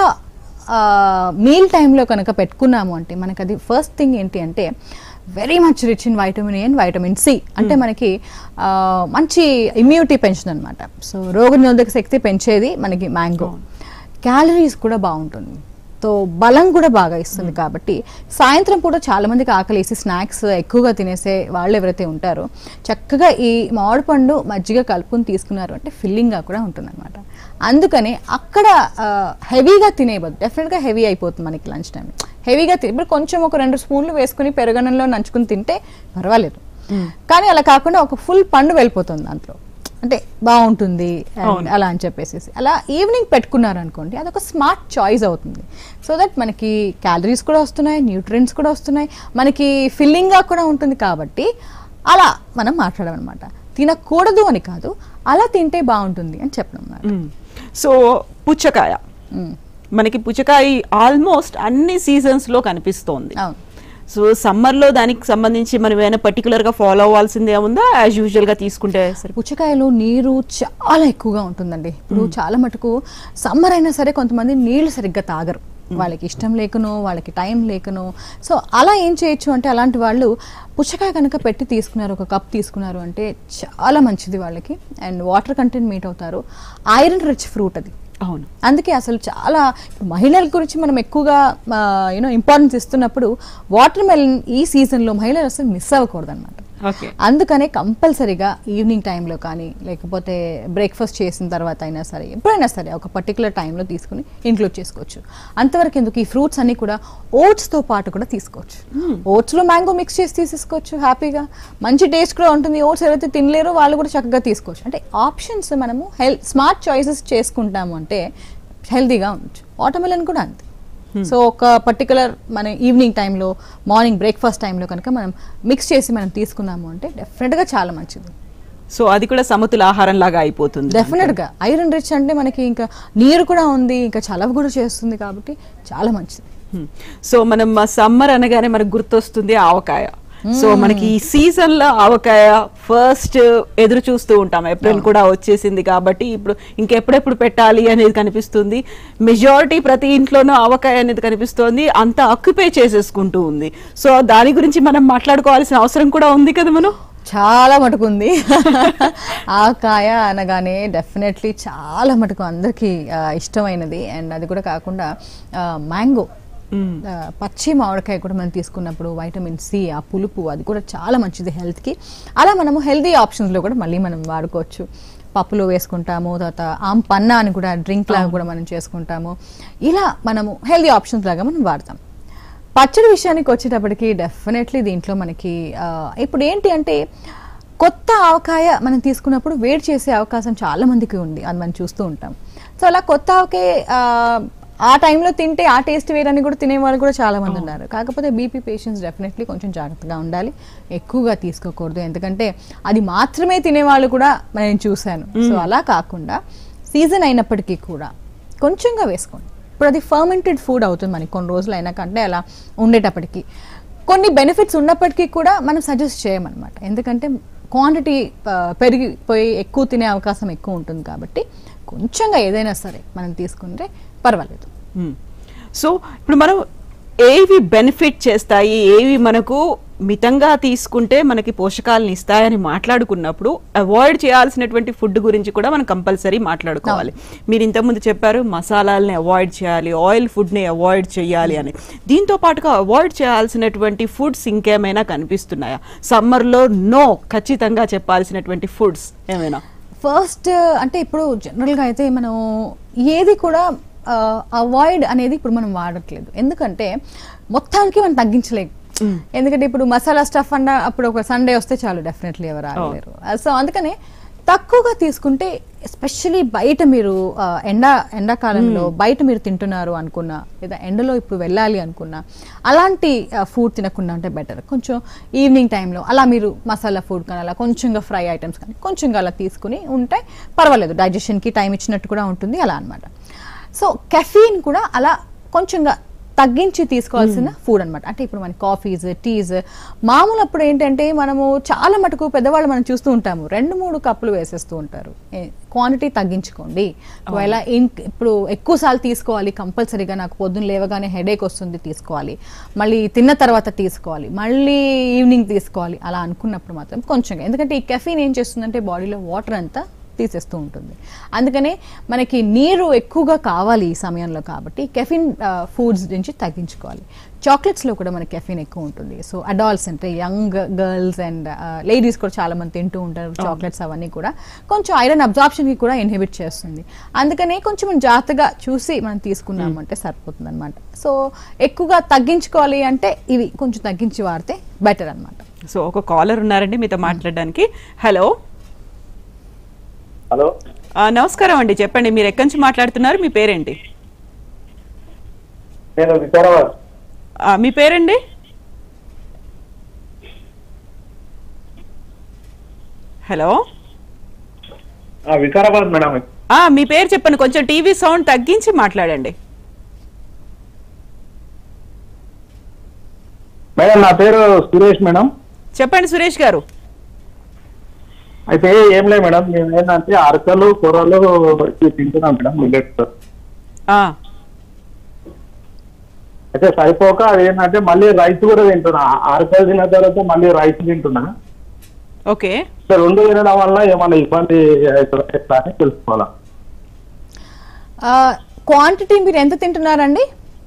మీల్ టైంలో కనుక పెట్టుకున్నాము అంటే మనకి అది ఫస్ట్ థింగ్ ఏంటి అంటే very much rich in vitamin A and vitamin C అంటే మనకి ఆ, మంచి ఇమ్యూనిటీ పెంచుతుంది అనమాట సో రోగ నిరోధక శక్తి పెంచేది మనకి మ్యాంగో క్యాలరీస్ కూడా బాగుంటుంది సో బలం కూడా బాగా ఇస్తుంది కాబట్టి సాయంత్రం పూట చాలా మందికి ఆకలేసి స్నాక్స్ ఎక్కువగా తినేసే వాళ్ళు ఎవరైతే ఉంటారో చక్కగా ఈ మామిడి పండు మజ్జిగ కలుపుని తీసుకున్నారు అంటే ఫిల్లింగ్గా కూడా ఉంటుంది అనమాట అందుకని అక్కడ హెవీగా తినే బదులు డెఫినెట్గా హెవీ అయిపోతుంది మనకి లంచ్ టైం హెవీగా తిని ఇప్పుడు కొంచెం ఒక రెండు స్పూన్లు వేసుకుని పెరగనంలో నంచుకుని తింటే పర్వాలేదు కానీ అలా కాకుండా ఒక ఫుల్ పండు వెళ్ళిపోతుంది దాంట్లో అంటే బాగుంటుంది and అలా అని చెప్పేసి అలా ఈవినింగ్ పెట్టుకున్నారు అనుకోండి అదొక స్మార్ట్ చాయిస్ అవుతుంది సో దట్ మనకి క్యాలరీస్ కూడా వస్తున్నాయి న్యూట్రియన్స్ కూడా వస్తున్నాయి మనకి ఫిల్లింగ్గా కూడా ఉంటుంది కాబట్టి అలా మనం మాట్లాడమన్నమాట తినకూడదు అని కాదు అలా తింటే బాగుంటుంది అని చెప్పడం అన్నమాట. సో పుచ్చకాయ మ్మ్. మనకి పుచ్చకాయ ఆల్మోస్ట్ అన్ని సీజన్స్ లో కనిపిస్తోంది అవును సో సమ్మర్ లో దానికి సంబంధించి మనం ఏమైనా పర్టికులర్ గా ఫాలో అవ్వాల్సింది ఏముందా యాజ్ యూజువల్ గా తీసుకుంటే సరే పుచ్చకాయలో నీరు చాలా ఎక్కువగా ఉంటుందండి ఇప్పుడు చాలా మటుకు సమ్మర్ అయినా సరే కొంతమంది నీళ్లు సరిగ్గా తాగరు వాళ్ళకి ఇష్టం లేకనో వాళ్ళకి టైం లేకనో సో అలా ఏం చేయొచ్చు అంటే అలాంటి వాళ్ళు పుచ్చకాయ కనుక పెట్టి తీసుకున్నారు ఒక కప్ తీసుకున్నారు అంటే చాలా మంచిది వాళ్ళకి అండ్ వాటర్ కంటెంట్ మీట్ అవుతారు ఐరన్ రిచ్ ఫ్రూట్ అది అవును అందుకే అసలు చాలా ఇప్పుడు మహిళల గురించి మనం ఎక్కువగా యూనో ఇంపార్టెన్స్ ఇస్తున్నప్పుడు వాటర్ మెలన్ ఈ సీజన్లో మహిళలు అసలు మిస్ అవ్వకూడదు అనమాట ఓకే అందుకనే కంపల్సరీగా ఈవినింగ్ టైంలో కానీ లేకపోతే బ్రేక్ఫాస్ట్ చేసిన తర్వాత అయినా సరే ఎప్పుడైనా సరే ఒక పర్టికులర్ టైంలో తీసుకుని ఇంక్లూడ్ చేసుకోవచ్చు అంతవరకు ఎందుకు ఈ ఫ్రూట్స్ అన్ని కూడా ఓట్స్తో పాటు కూడా తీసుకోవచ్చు ఓట్స్లో మ్యాంగో మిక్స్ చేసి తీసేసుకోవచ్చు హ్యాపీగా మంచి టేస్ట్ కూడా ఉంటుంది ఓట్స్ ఎవరైతే తినలేరో వాళ్ళు కూడా చక్కగా తీసుకోవచ్చు అంటే ఆప్షన్స్ మనము హెల్ స్మార్ట్ చాయిసెస్ చేసుకుంటాము అంటే హెల్తీగా ఉండొచ్చు వాటర్మెలన్ కూడా అంతే సో ఒక పర్టికులర్ మన ఈవినింగ్ టైంలో మార్నింగ్ బ్రేక్ఫాస్ట్ టైంలో కనుక మనం మిక్స్ చేసి మనం తీసుకున్నాము అంటే డెఫినెట్గా చాలా మంచిది సో అది కూడా సమతుల ఆహారం లాగా అయిపోతుంది డెఫినెట్ గా ఐరన్ రిచ్ అంటే మనకి ఇంకా నీరు కూడా ఉంది ఇంకా చలవ కూడా చేస్తుంది కాబట్టి చాలా మంచిది హ్మ్. సో మనం సమ్మర్ అనగానే మనకు గుర్తొస్తుంది ఆవకాయ సో మనకి ఈ సీజన్ లో ఆవకాయ ఫస్ట్ ఎదురు చూస్తూ ఉంటాం ఏప్రిల్ కూడా వచ్చేసింది కాబట్టి ఇప్పుడు ఇంకెప్పుడెప్పుడు పెట్టాలి అనేది కనిపిస్తుంది మెజారిటీ ప్రతి ఇంట్లోనూ ఆవకాయ అనేది కనిపిస్తోంది అంత ఆక్యుపై చేసేసుకుంటూ ఉంది సో దాని గురించి మనం మాట్లాడుకోవాల్సిన అవసరం కూడా ఉంది కదా మనం చాలా మటుకు ఉంది ఆకాయ అనగానే డెఫినెట్లీ చాలా మటుకు అందరికీ ఆ, ఇష్టమైనది అండ్ అది కూడా కాకుండా మ్యాంగో పచ్చి మామిడికాయ కూడా మనం తీసుకున్నప్పుడు వైటమిన్ సి ఆ పులుపు అది కూడా చాలా మంచిది హెల్త్కి అలా మనము హెల్తీ ఆప్షన్స్లో కూడా మళ్ళీ మనం వాడుకోవచ్చు పప్పులో వేసుకుంటాము తర్వాత ఆమ్ పన్నా అని కూడా డ్రింక్ లాగా కూడా మనం చేసుకుంటాము ఇలా మనము హెల్తీ ఆప్షన్స్ లాగా మనం వాడతాం పచ్చడి విషయానికి వచ్చేటప్పటికి డెఫినెట్లీ దీంట్లో మనకి ఆ, ఇప్పుడు ఏంటి అంటే కొత్త ఆవకాయ మనం తీసుకున్నప్పుడు వేడి చేసే అవకాశం చాలా మందికి ఉంది అది మనం చూస్తూ ఉంటాం సో అలా కొత్త ఆవకాయ ఆ, ఆ టైంలో తింటే ఆ టేస్ట్ వేరని కూడా తినేవాళ్ళు కూడా చాలా మంది ఉన్నారు కాకపోతే బీపీ పేషెంట్స్ డెఫినెట్లీ కొంచెం జాగ్రత్తగా ఉండాలి ఎక్కువగా తీసుకోకూడదు ఎందుకంటే అది మాత్రమే తినేవాళ్ళు కూడా నేను చూశాను సో అలా కాకుండా సీజన్ అయినప్పటికీ కూడా కొంచెంగా వేసుకోండి ఇప్పుడు అది ఫర్మెంటెడ్ ఫుడ్ అవుతుంది మనకి కొన్ని రోజులు అయినా కంటే అలా ఉండేటప్పటికి కొన్ని బెనిఫిట్స్ ఉన్నప్పటికీ కూడా మనం సజెస్ట్ చేయమన్నమాట ఎందుకంటే క్వాంటిటీ పెరిగిపోయి ఎక్కువ తినే అవకాశం ఎక్కువ ఉంటుంది కాబట్టి కొంచెంగా ఏదైనా సరే మనం తీసుకుంటే పర్వాలేదు మ్మ్. సో ఇప్పుడు మనం ఏవి బెనిఫిట్ చేస్తాయి ఏవి మనకు మితంగా తీసుకుంటే మనకి పోషకాలను ఇస్తాయని మాట్లాడుకున్నప్పుడు అవాయిడ్ చేయాల్సినటువంటి ఫుడ్ గురించి కూడా మనం కంపల్సరీ మాట్లాడుకోవాలి మీరు ఇంతకుముందు చెప్పారు మసాలాలని అవాయిడ్ చేయాలి ఆయిల్ ఫుడ్ని అవాయిడ్ చేయాలి అని దీంతో పాటుగా అవాయిడ్ చేయాల్సినటువంటి ఫుడ్స్ ఇంకేమైనా కనిపిస్తున్నాయా సమ్మర్లో నో ఖచ్చితంగా చెప్పాల్సినటువంటి ఫుడ్స్ ఏమైనా ఫస్ట్ అంటే ఇప్పుడు జనరల్గా అయితే మనం ఏది కూడా అవాయిడ్ అనేది ఇప్పుడు మనం వాడట్లేదు ఎందుకంటే మొత్తానికి మనం తగ్గించలేం ఎందుకంటే ఇప్పుడు మసాలా స్టఫ్ అన్న అప్పుడు ఒక సండే వస్తే చాలు డెఫినెట్లీ ఎవరు ఆగలేరు సో అందుకనే తక్కువగా తీసుకుంటే ఎస్పెషలీ బయట మీరు ఆ, ఎండా ఎండాకాలంలో బయట మీరు తింటున్నారు అనుకున్నా లేదా ఎండలో ఇప్పుడు వెళ్ళాలి అనుకున్నా అలాంటి ఫుడ్ తినకుండా ఉంటే బెటర్ కొంచెం ఈవినింగ్ టైంలో అలా మీరు మసాలా ఫుడ్ కానీ అలా కొంచెంగా ఫ్రై ఐటమ్స్ కానీ కొంచెంగా అలా తీసుకుని ఉంటే పర్వాలేదు డైజెషన్కి టైం ఇచ్చినట్టు కూడా ఉంటుంది అలా అన్నమాట సో కెఫీన్ కూడా అలా కొంచెంగా తగ్గించి తీసుకోవాల్సిన ఫుడ్ అన్నమాట అంటే ఇప్పుడు మన కాఫీస్ టీస్ మామూలు అప్పుడు ఏంటంటే మనము చాలా మటుకు పెద్దవాళ్ళు మనం చూస్తూ ఉంటాము రెండు మూడు కప్పులు వేసేస్తూ ఉంటారు క్వాంటిటీ తగ్గించుకోండి ఒకవేళ ఇన్- ఇప్పుడు ఎక్కువ సార్లు తీసుకోవాలి కంపల్సరీగా నాకు పొద్దున్న లేవగానే హెడేక్ వస్తుంది తీసుకోవాలి మళ్ళీ తిన్న తర్వాత తీసుకోవాలి మళ్ళీ ఈవినింగ్ తీసుకోవాలి అలా అనుకున్నప్పుడు మాత్రం కొంచెం ఎందుకంటే ఈ కెఫీన్ ఏం చేస్తుందంటే బాడీలో వాటర్ అంతా తీసేస్తూ ఉంటుంది అందుకనే మనకి నీరు ఎక్కువగా కావాలి ఈ సమయంలో కాబట్టి కెఫిన్ ఫుడ్స్ నుంచి తగ్గించుకోవాలి చాక్లెట్స్లో కూడా మనకి కెఫిన్ ఎక్కువ ఉంటుంది సో అడాల్ట్స్ అంటే యంగ్ గర్ల్స్ అండ్ లేడీస్ కూడా చాలా మంది తింటూ ఉంటారు చాక్లెట్స్ అవన్నీ కూడా కొంచెం ఐరన్ అబ్జార్ప్షన్కి కూడా ఇన్హిబిట్ చేస్తుంది అందుకనే కొంచెం మనం జాగ్రత్తగా చూసి మనం తీసుకున్నామంటే సరిపోతుంది అనమాట సో ఎక్కువగా తగ్గించుకోవాలి అంటే ఇవి కొంచెం తగ్గించి వాడితే బెటర్ అనమాట సో ఒక కాలర్ ఉన్నారండి మీతో మాట్లాడడానికి హలో హలో ఆ, నమస్కారం అండి చెప్పండి మీరు ఎక్కడి నుంచి మాట్లాడుతున్నారు మీ పేరేంటి నేను వికారాబాద్ ఆ, మీ పేరండి హలో ఆ, వికారాబాద్ మేడం ఆ, మీ పేరు చెప్పండి కొంచెం టీవీ సౌండ్ తగ్గించి మాట్లాడండి మేడం నా పేరు సురేష్ మేడం చెప్పండి సురేష్ గారు అయితే ఏం లేదు మేడం మేము ఏంటంటే అరకలు కూరలు ఇవి తింటున్నాం మేడం మిల్లెట్స్ ఆ, అయితే సరిపోక అది ఏంటంటే మళ్ళీ రైస్ కూడా తింటున్నా అరకలు తిన్న తర్వాత మళ్ళీ రైస్ తింటున్నా ఓకే సో రెండు తినడం వల్ల ఏమైనా ఇబ్బంది అవుతుందా ఎట్లా అని తెలుసుకోవాలా క్వాంటిటీ మీరు ఎంత తింటున్నారండి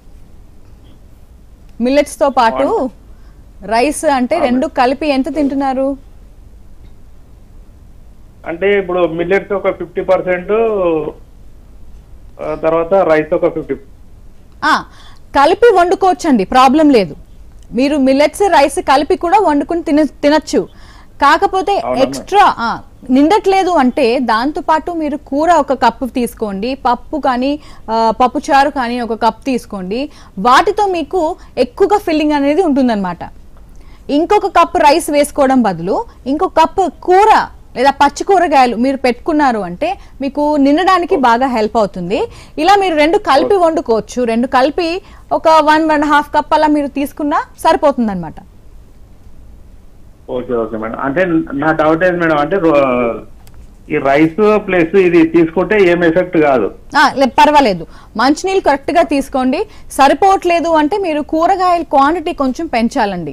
మిల్లెట్స్ తో పాటు రైస్ అంటే రెండు కలిపి ఎంత తింటున్నారు అంటే ఇప్పుడు మిల్లెట్స్ ఒక ఫిఫ్టీ పర్సెంట్ తర్వాత రైస్ ఒక ఫిఫ్టీ ఆ, కలిపి వండుకోవచ్చండి ప్రాబ్లం లేదు మీరు మిల్లెట్స్ రైస్ కలిపి కూడా వండుకుని తిన తినచ్చు కాకపోతే అవునమ్మా. ఎక్స్ట్రా ఆ, నిండట్లేదు అంటే దాంతో పాటు మీరు కూర ఒక కప్పు తీసుకోండి పప్పు కానీ ఆ, పప్పు చారు కానీ ఒక కప్ తీసుకోండి వాటితో మీకు ఎక్కువగా ఫిల్లింగ్ అనేది ఉంటుందన్నమాట ఇంకొక కప్పు రైస్ వేసుకోవడం బదులు ఇంకొక కప్పు కూర లేదా పచ్చి కూరగాయలు మీరు పెట్టుకున్నారు అంటే మీకు నిండడానికి బాగా హెల్ప్ అవుతుంది ఇలా మీరు రెండు కలిపి వండుకోవచ్చు రెండు కలిపి ఒక వన్ వన్ హాఫ్ కప్ అలా మీరు తీసుకున్నా సరిపోతుంది అనమాట ఓకే ఓకే మేడం అంటే నా డౌట్ ఏంది మేడం అంటే రో- ఈ రైస్ ప్లస్ ఇది తీసుకుంటే ఏం ఎఫెక్ట్ కాదు పర్వాలేదు మంచినీళ్ళు కరెక్ట్ గా తీసుకోండి సరిపోవట్లేదు అంటే మీరు కూరగాయల క్వాంటిటీ కొంచెం పెంచాలండి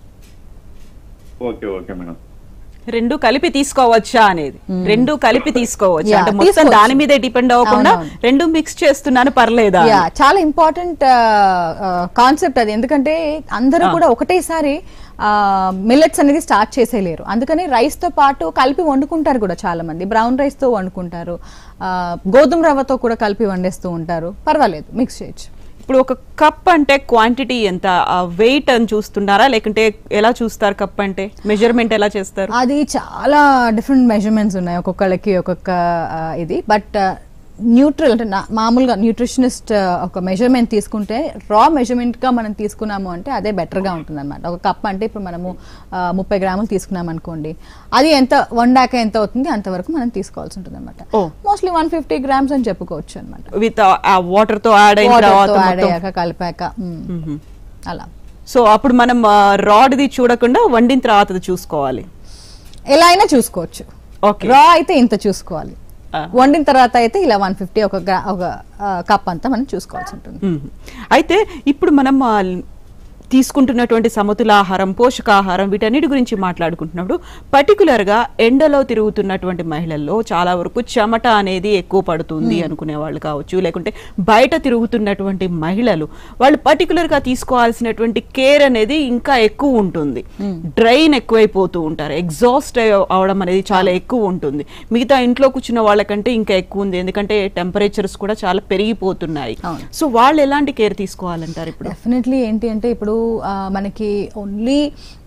ఓకే ఓకే మేడం రెండు కలిపి తీసుకోవచ్చా అనేది రెండు కలిపి తీసుకోవచ్చు Yeah, అంటే మొత్తం తీసుకోవచ్చు. దాని మీదే డిపెండ్ అవ్వకుండా అవునవును. రెండు మిక్స్ చేస్తున్నాను పర్లేదా యా చాలా ఇంపార్టెంట్ కాన్సెప్ట్ అది ఎందుకంటే అందరూ కూడా ఒకటేసారి మిల్లెట్స్ అనేది స్టార్ట్ చేసేయలేరు అందుకని రైస్ తో పాటు కలిపి వండుకుంటారు కూడా చాలా మంది బ్రౌన్ రైస్ తో వండుకుంటారు ఆ, గోధుమ రవ్వతో కూడా కలిపి వండేస్తూ ఉంటారు పర్వాలేదు మిక్స్ చేయొచ్చు ఇప్పుడు ఒక కప్ అంటే క్వాంటిటీ ఎంత వెయిట్ అని చూస్తున్నారా లేకుంటే ఎలా చూస్తారు కప్ అంటే మెజర్మెంట్ ఎలా చేస్తారు అది చాలా డిఫరెంట్ మెజర్మెంట్స్ ఉన్నాయి ఒక్కొక్కళ్ళకి ఒక్కొక్క ఆ, ఇది బట్ న్యూట్రల్ అంటే నా- మామూలుగా న్యూట్రిషనిస్ట్ ఒక మెజర్మెంట్ తీసుకుంటే రా మెజర్మెంట్ గా మనం తీసుకున్నాము అంటే అదే బెటర్ గా ఉంటుంది అనమాట ఒక కప్ అంటే ఇప్పుడు మనము ఆ, ముప్పై గ్రాములు తీసుకున్నాం అనుకోండి అది ఎంత వండాక ఎంత అవుతుంది అంతవరకు మనం తీసుకోవాల్సి ఉంటుంది అనమాట ఓ. మోస్ట్లీ వన్ ఫిఫ్టీ గ్రామ్స్ అని చెప్పుకోవచ్చు అనమాట విత్ వాటర్ తో యాడ్ అయిన తర్వాత యాడ్ మొత్తం అయ్యాక కలిపాక మ్, అలా సో అప్పుడు మనం రాడ్ది చూడకుండా వండిన తర్వాత చూసుకోవాలి ఎలా అయినా చూసుకోవచ్చు ఓకే రా అయితే ఇంత చూసుకోవాలి ఆ. వండిన తర్వాత అయితే ఇలా వన్ ఫిఫ్టీ ఒక గ్రా ఒక కప్ అంతా మనం చూసుకోవాల్సి ఉంటుంది మ్మ్. అయితే ఇప్పుడు మనం ఆ, తీసుకుంటున్నటువంటి సమతుల ఆహారం పోషకాహారం వీటన్నిటి గురించి మాట్లాడుకుంటున్నప్పుడు పర్టికులర్ గా ఎండలో తిరుగుతున్నటువంటి మహిళల్లో చాలా వరకు చెమట అనేది ఎక్కువ పడుతుంది అనుకునే వాళ్ళు కావచ్చు లేకుంటే బయట తిరుగుతున్నటువంటి మహిళలు వాళ్ళు పర్టికులర్ గా తీసుకోవాల్సినటువంటి కేర్ అనేది ఇంకా ఎక్కువ ఉంటుంది డ్రైన్ ఎక్కువైపోతూ ఉంటారు ఎగ్జాస్ట్ అవడం అనేది చాలా ఎక్కువ ఉంటుంది మిగతా ఇంట్లో కూర్చున్న వాళ్ళకంటే ఇంకా ఎక్కువ ఉంది ఎందుకంటే టెంపరేచర్స్ కూడా చాలా పెరిగిపోతున్నాయి అవును. సో వాళ్ళు ఎలాంటి కేర్ తీసుకోవాలంటారు ఇప్పుడు డెఫినెట్లీ ఏంటి అంటే ఇప్పుడు ఆ, మనకి ఓన్లీ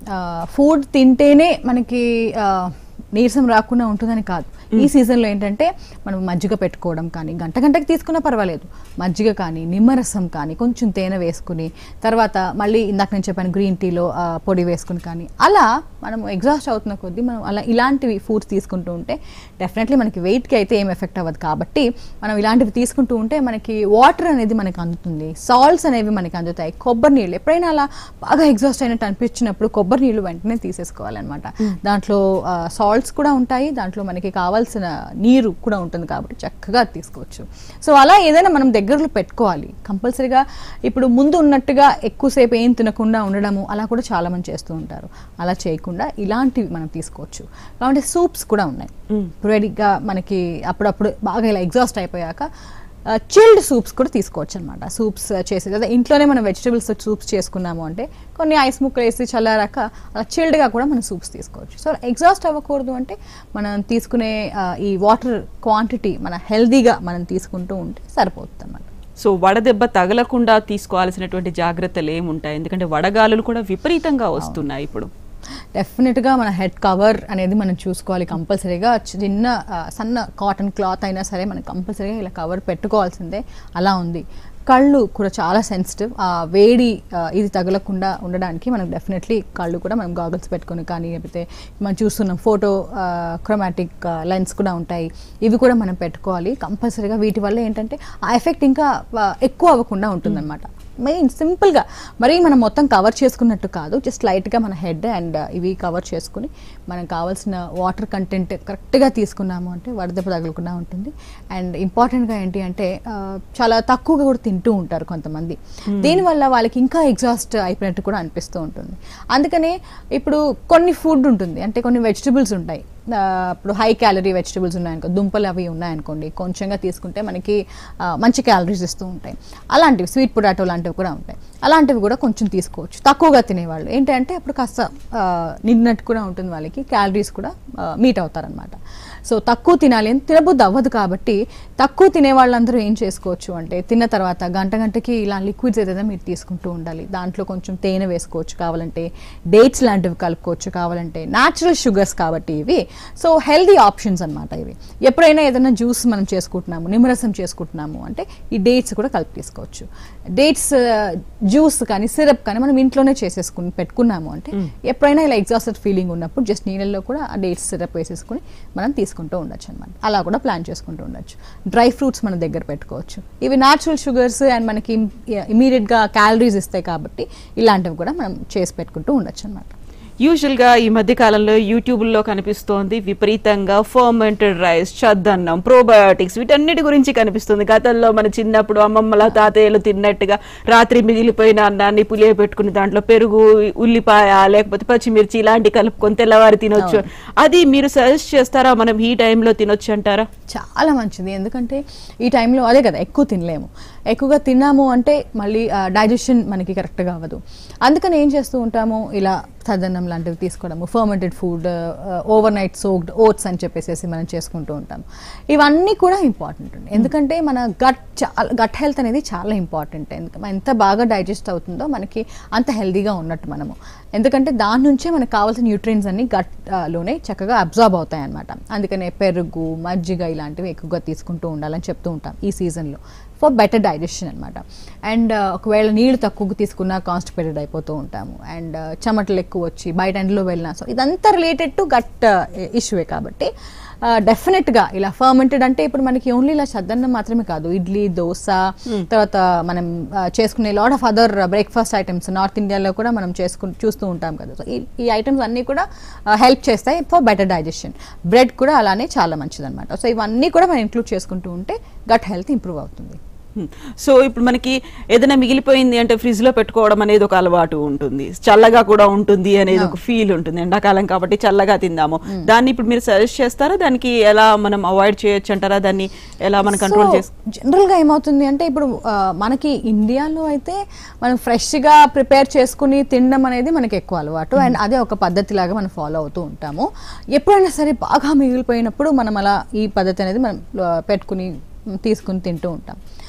ఫుడ్ తింటేనే మనకి ఆ, నీరసం రాకుండా ఉంటుందని కాదు ఈ సీజన్లో ఏంటంటే మనం మజ్జిగ పెట్టుకోవడం కానీ గంట గంటకి తీసుకున్నా పర్వాలేదు మజ్జిగ కానీ నిమ్మరసం కానీ కొంచెం తేనె వేసుకుని తర్వాత మళ్ళీ ఇందాక నేను చెప్పాను గ్రీన్ టీలో ఆ, పొడి వేసుకుని కానీ అలా మనం ఎగ్జాస్ట్ అవుతున్న కొద్దీ మనం అలా ఇలాంటివి ఫుడ్స్ తీసుకుంటూ ఉంటే డెఫినెట్లీ మనకి వెయిట్కి అయితే ఏం ఎఫెక్ట్ అవ్వదు కాబట్టి మనం ఇలాంటివి తీసుకుంటూ ఉంటే మనకి వాటర్ అనేది మనకి అందుతుంది సాల్ట్స్ అనేవి మనకి అందుతాయి కొబ్బరి నీళ్ళు ఎప్పుడైనా అలా బాగా ఎగ్జాస్ట్ అయినట్టు అనిపించినప్పుడు కొబ్బరి నీళ్ళు వెంటనే తీసేసుకోవాలన్నమాట దాంట్లో సాల్ట్స్ కూడా ఉంటాయి దాంట్లో మనకి కావాల్సిన నీరు కూడా ఉంటుంది కాబట్టి చక్కగా అది తీసుకోవచ్చు సో అలా ఏదైనా మనం దగ్గరలో పెట్టుకోవాలి కంపల్సరీగా ఇప్పుడు ముందు ఉన్నట్టుగా ఎక్కువసేపు ఏం తినకుండా ఉండడము అలా కూడా చాలా మంది చేస్తూ ఉంటారు అలా చేయకుండా ఇలాంటివి మనం తీసుకోవచ్చు కాబట్టి సూప్స్ కూడా ఉన్నాయి రెడీగా మనకి అప్పుడప్పుడు బాగా ఇలా ఎగ్జాస్ట్ అయిపోయాక చిల్డ్ సూప్స్ కూడా తీసుకోవచ్చు అనమాట సూప్స్ చేసేది అదే ఇంట్లోనే మనం వెజిటబుల్స్ సూప్స్ చేసుకున్నాము అంటే కొన్ని ఐస్ ముక్కలు వేసి చల్లారాక అలా చిల్డ్గా కూడా మనం సూప్స్ తీసుకోవచ్చు సో ఎగ్జాస్ట్ అవ్వకూడదు అంటే మనం తీసుకునే ఆ, ఈ వాటర్ క్వాంటిటీ మన హెల్దీగా మనం తీసుకుంటూ ఉంటే సరిపోతుంది అన్నమాట సో వడదెబ్బ తగలకుండా తీసుకోవాల్సినటువంటి జాగ్రత్తలు ఏముంటాయి ఎందుకంటే వడగాలులు కూడా విపరీతంగా వస్తున్నాయి ఇప్పుడు డెఫినెట్గా మన హెడ్ కవర్ అనేది మనం చూసుకోవాలి కంపల్సరీగా చిన్న ఆ, సన్న కాటన్ క్లాత్ అయినా సరే మనం కంపల్సరీగా ఇలా కవర్ పెట్టుకోవాల్సిందే అలా ఉంది కళ్ళు కూడా చాలా సెన్సిటివ్ ఆ వేడి ఆ, ఇది తగలకుండా ఉండడానికి మనం డెఫినెట్లీ కళ్ళు కూడా మనం గాగుల్స్ పెట్టుకొని కానీ లేకపోతే మనం చూస్తున్నాం ఫోటో క్రోమాటిక్ లెన్స్ కూడా ఉంటాయి ఇవి కూడా మనం పెట్టుకోవాలి కంపల్సరీగా వీటి వల్ల ఏంటంటే ఆ ఎఫెక్ట్ ఇంకా ఆ, ఎక్కువ అవ్వకుండా ఉంటుందన్నమాట మెయిన్ సింపుల్గా మరీ మనం మొత్తం కవర్ చేసుకున్నట్టు కాదు జస్ట్ లైట్గా మన హెడ్ అండ్ ఇవి కవర్ చేసుకుని మనం కావాల్సిన వాటర్ కంటెంట్ కరెక్ట్గా తీసుకున్నాము అంటే వడదెబ్బ తగలకుండా ఉంటుంది అండ్ ఇంపార్టెంట్గా ఏంటి అంటే ఆ, చాలా తక్కువగా కూడా తింటూ ఉంటారు కొంతమంది దీనివల్ల వాళ్ళకి ఇంకా ఎగ్జాస్ట్ అయిపోయినట్టు కూడా అనిపిస్తూ ఉంటుంది అందుకనే ఇప్పుడు కొన్ని ఫుడ్ ఉంటుంది అంటే కొన్ని వెజిటబుల్స్ ఉంటాయి ఆ, ఇప్పుడు హై క్యాలరీ వెజిటబుల్స్ ఉన్నాయనుకో దుంపలు అవి ఉన్నాయనుకోండి కొంచెంగా తీసుకుంటే మనకి ఆ, మంచి క్యాలరీస్ ఇస్తూ ఉంటాయి అలాంటివి స్వీట్ పొటాటో లాంటివి కూడా ఉంటాయి అలాంటివి కూడా కొంచెం తీసుకోవచ్చు తక్కువగా తినేవాళ్ళు ఏంటంటే అప్పుడు కాస్త ఆ, నిన్నట్టు కూడా ఉంటుంది వాళ్ళకి క్యాలరీస్ కూడా మీట్ అవుతారనమాట సో తక్కువ తినాలి అని తినబుద్ధి అవ్వదు కాబట్టి తక్కువ తినే వాళ్ళందరూ ఏం చేసుకోవచ్చు అంటే తిన్న తర్వాత గంట గంటకి ఇలా లిక్విడ్స్ ఏదైనా మీరు తీసుకుంటూ ఉండాలి దాంట్లో కొంచెం తేనె వేసుకోవచ్చు కావాలంటే డేట్స్ లాంటివి కలుపుకోవచ్చు కావాలంటే న్యాచురల్ షుగర్స్ కాబట్టి ఇవి సో హెల్దీ ఆప్షన్స్ అన్నమాట ఇవి ఎప్పుడైనా ఏదైనా జ్యూస్ మనం చేసుకుంటున్నాము నిమ్మరసం చేసుకుంటున్నాము అంటే ఈ డేట్స్ కూడా కలిపి తీసుకోవచ్చు డేట్స్ జ్యూస్ కానీ సిరప్ కానీ మనం ఇంట్లోనే చేసేసుకుని పెట్టుకున్నాము అంటే ఎప్పుడైనా ఇలా ఎగ్జాస్టెడ్ ఫీలింగ్ ఉన్నప్పుడు జస్ట్ నీళ్ళల్లో కూడా ఆ డేట్స్ సిరప్ వేసేసుకుని మనం తీసుకుంటూ ఉండొచ్చు అనమాట అలా కూడా ప్లాన్ చేసుకుంటూ ఉండొచ్చు డ్రై ఫ్రూట్స్ మన దగ్గర పెట్టుకోవచ్చు ఇవి న్యాచురల్ షుగర్స్ అండ్ మనకి ఇమీడియట్గా క్యాలరీస్ ఇస్తాయి కాబట్టి ఇలాంటివి కూడా మనం చేసి పెట్టుకుంటూ ఉండొచ్చు అనమాట యూజువల్గా ఈ మధ్య కాలంలో యూట్యూబ్లో కనిపిస్తోంది విపరీతంగా ఫర్మెంటెడ్ రైస్ చద్దన్నం ప్రోబయోటిక్స్ వీటన్నిటి గురించి కనిపిస్తుంది గతంలో మన చిన్నప్పుడు అమ్మమ్మల తాతయ్యలు తిన్నట్టుగా రాత్రి మిగిలిపోయిన అన్నాన్ని పులియ పెట్టుకుని దాంట్లో పెరుగు ఉల్లిపాయ లేకపోతే పచ్చిమిర్చి ఇలాంటి కలుపుకొని తెల్లవారి తినొచ్చు అది మీరు సజెస్ట్ చేస్తారా మనం ఈ టైంలో తినొచ్చు అంటారా చాలా మంచిది ఎందుకంటే ఈ టైంలో అదే కదా ఎక్కువ తినలేము ఎక్కువగా తిన్నాము అంటే మళ్ళీ డైజెషన్ మనకి కరెక్ట్గా అవ్వదు అందుకని ఏం చేస్తూ ఉంటాము ఇలా సద్దన్నం లాంటివి తీసుకోవడము fermented food overnight soaked oats అని చెప్పేసి మనం చేసుకుంటూ ఉంటాం ఇవన్నీ కూడా ఇంపార్టెంట్ అండి ఎందుకంటే మన గట్ చాలా గట్ హెల్త్ అనేది చాలా ఇంపార్టెంట్ ఎందుకంటే ఎంత బాగా డైజెస్ట్ అవుతుందో మనకి అంత హెల్దీగా ఉన్నట్టు మనము ఎందుకంటే దాని నుంచే మనకు కావాల్సిన న్యూట్రియన్స్ అన్ని గట్ ఆ, లోనే చక్కగా అబ్జార్బ్ అవుతాయి అనమాట అందుకనే పెరుగు మజ్జిగ ఇలాంటివి ఎక్కువగా తీసుకుంటూ ఉండాలని చెప్తూ ఉంటాం ఈ సీజన్లో ఫర్ బెటర్ డైజెషన్ అనమాట అండ్ ఒకవేళ నీళ్ళు తక్కువ తీసుకున్నా కాన్స్టిపేటెడ్ అయిపోతూ ఉంటాము అండ్ చెమటలు ఎక్కువ వచ్చి బయట ఎండలో వెళ్ళినా సో ఇదంతా రిలేటెడ్ టు గట్ ఇష్యూవే కాబట్టి డెఫినెట్గా ఇలా ఫర్మెంటెడ్ అంటే ఇప్పుడు మనకి ఓన్లీ ఇలా చద్దన్నం మాత్రమే కాదు ఇడ్లీ దోశ తర్వాత మనం ఆ, చేసుకునే lot of other breakfast items north ఇండియాలో కూడా మనం చేసుకు చూస్తూ ఉంటాం కదా సో ఈ- ఈ ఐటమ్స్ అన్నీ కూడా హెల్ప్ చేస్తాయి ఫర్ బెటర్ డైజెషన్ బ్రెడ్ కూడా అలానే చాలా మంచిదన్నమాట సో ఇవన్నీ కూడా మనం ఇంక్లూడ్ చేసుకుంటూ ఉంటే గట్ హెల్త్ ఇంప్రూవ్ అవుతుంది హ్మ్. సో ఇప్పుడు మనకి ఏదైనా మిగిలిపోయింది అంటే ఫ్రిడ్జ్ లో పెట్టుకోవడం అనేది ఒక అలవాటు ఉంటుంది చల్లగా కూడా ఉంటుంది అనేది ఒక ఫీల్ ఉంటుంది ఎండాకాలం కాబట్టి చల్లగా తిందాము దాన్ని ఇప్పుడు మీరు సజెస్ట్ చేస్తారా దానికి ఎలా మనం అవాయిడ్ చేయొచ్చు అంటారా దాన్ని ఎలా మనం కంట్రోల్ చేసి జనరల్గా ఏమవుతుంది అంటే ఇప్పుడు ఆ, మనకి ఇండియాలో అయితే మనం ఫ్రెష్గా ప్రిపేర్ చేసుకుని తినడం అనేది మనకి ఎక్కువ అలవాటు అండ్ అదే ఒక పద్ధతి లాగా మనం ఫాలో అవుతూ ఉంటాము ఎప్పుడైనా సరే బాగా మిగిలిపోయినప్పుడు మనం అలా ఈ పద్ధతి అనేది మనం ఆ, పెట్టుకుని తీసుకుని తింటూ ఉంటాం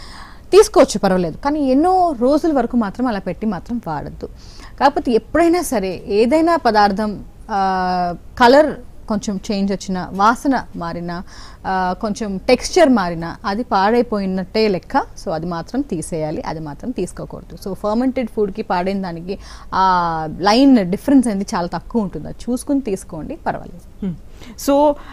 తీసుకోవచ్చు పర్వాలేదు కానీ ఎన్నో రోజుల వరకు మాత్రం అలా పెట్టి మాత్రం వాడద్దు కాకపోతే ఎప్పుడైనా సరే ఏదైనా పదార్థం కలర్ కొంచెం చేంజ్ వచ్చిన వాసన మారిన ఆ, కొంచెం టెక్స్చర్ మారిన అది పాడైపోయినట్టే లెక్క సో అది మాత్రం తీసేయాలి అది మాత్రం తీసుకోకూడదు సో ఫర్మెంటెడ్ ఫుడ్కి పాడైన దానికి ఆ లైన్ డిఫరెన్స్ అనేది చాలా తక్కువ ఉంటుంది అది చూసుకుని తీసుకోండి పర్వాలేదు హ్మ్. సో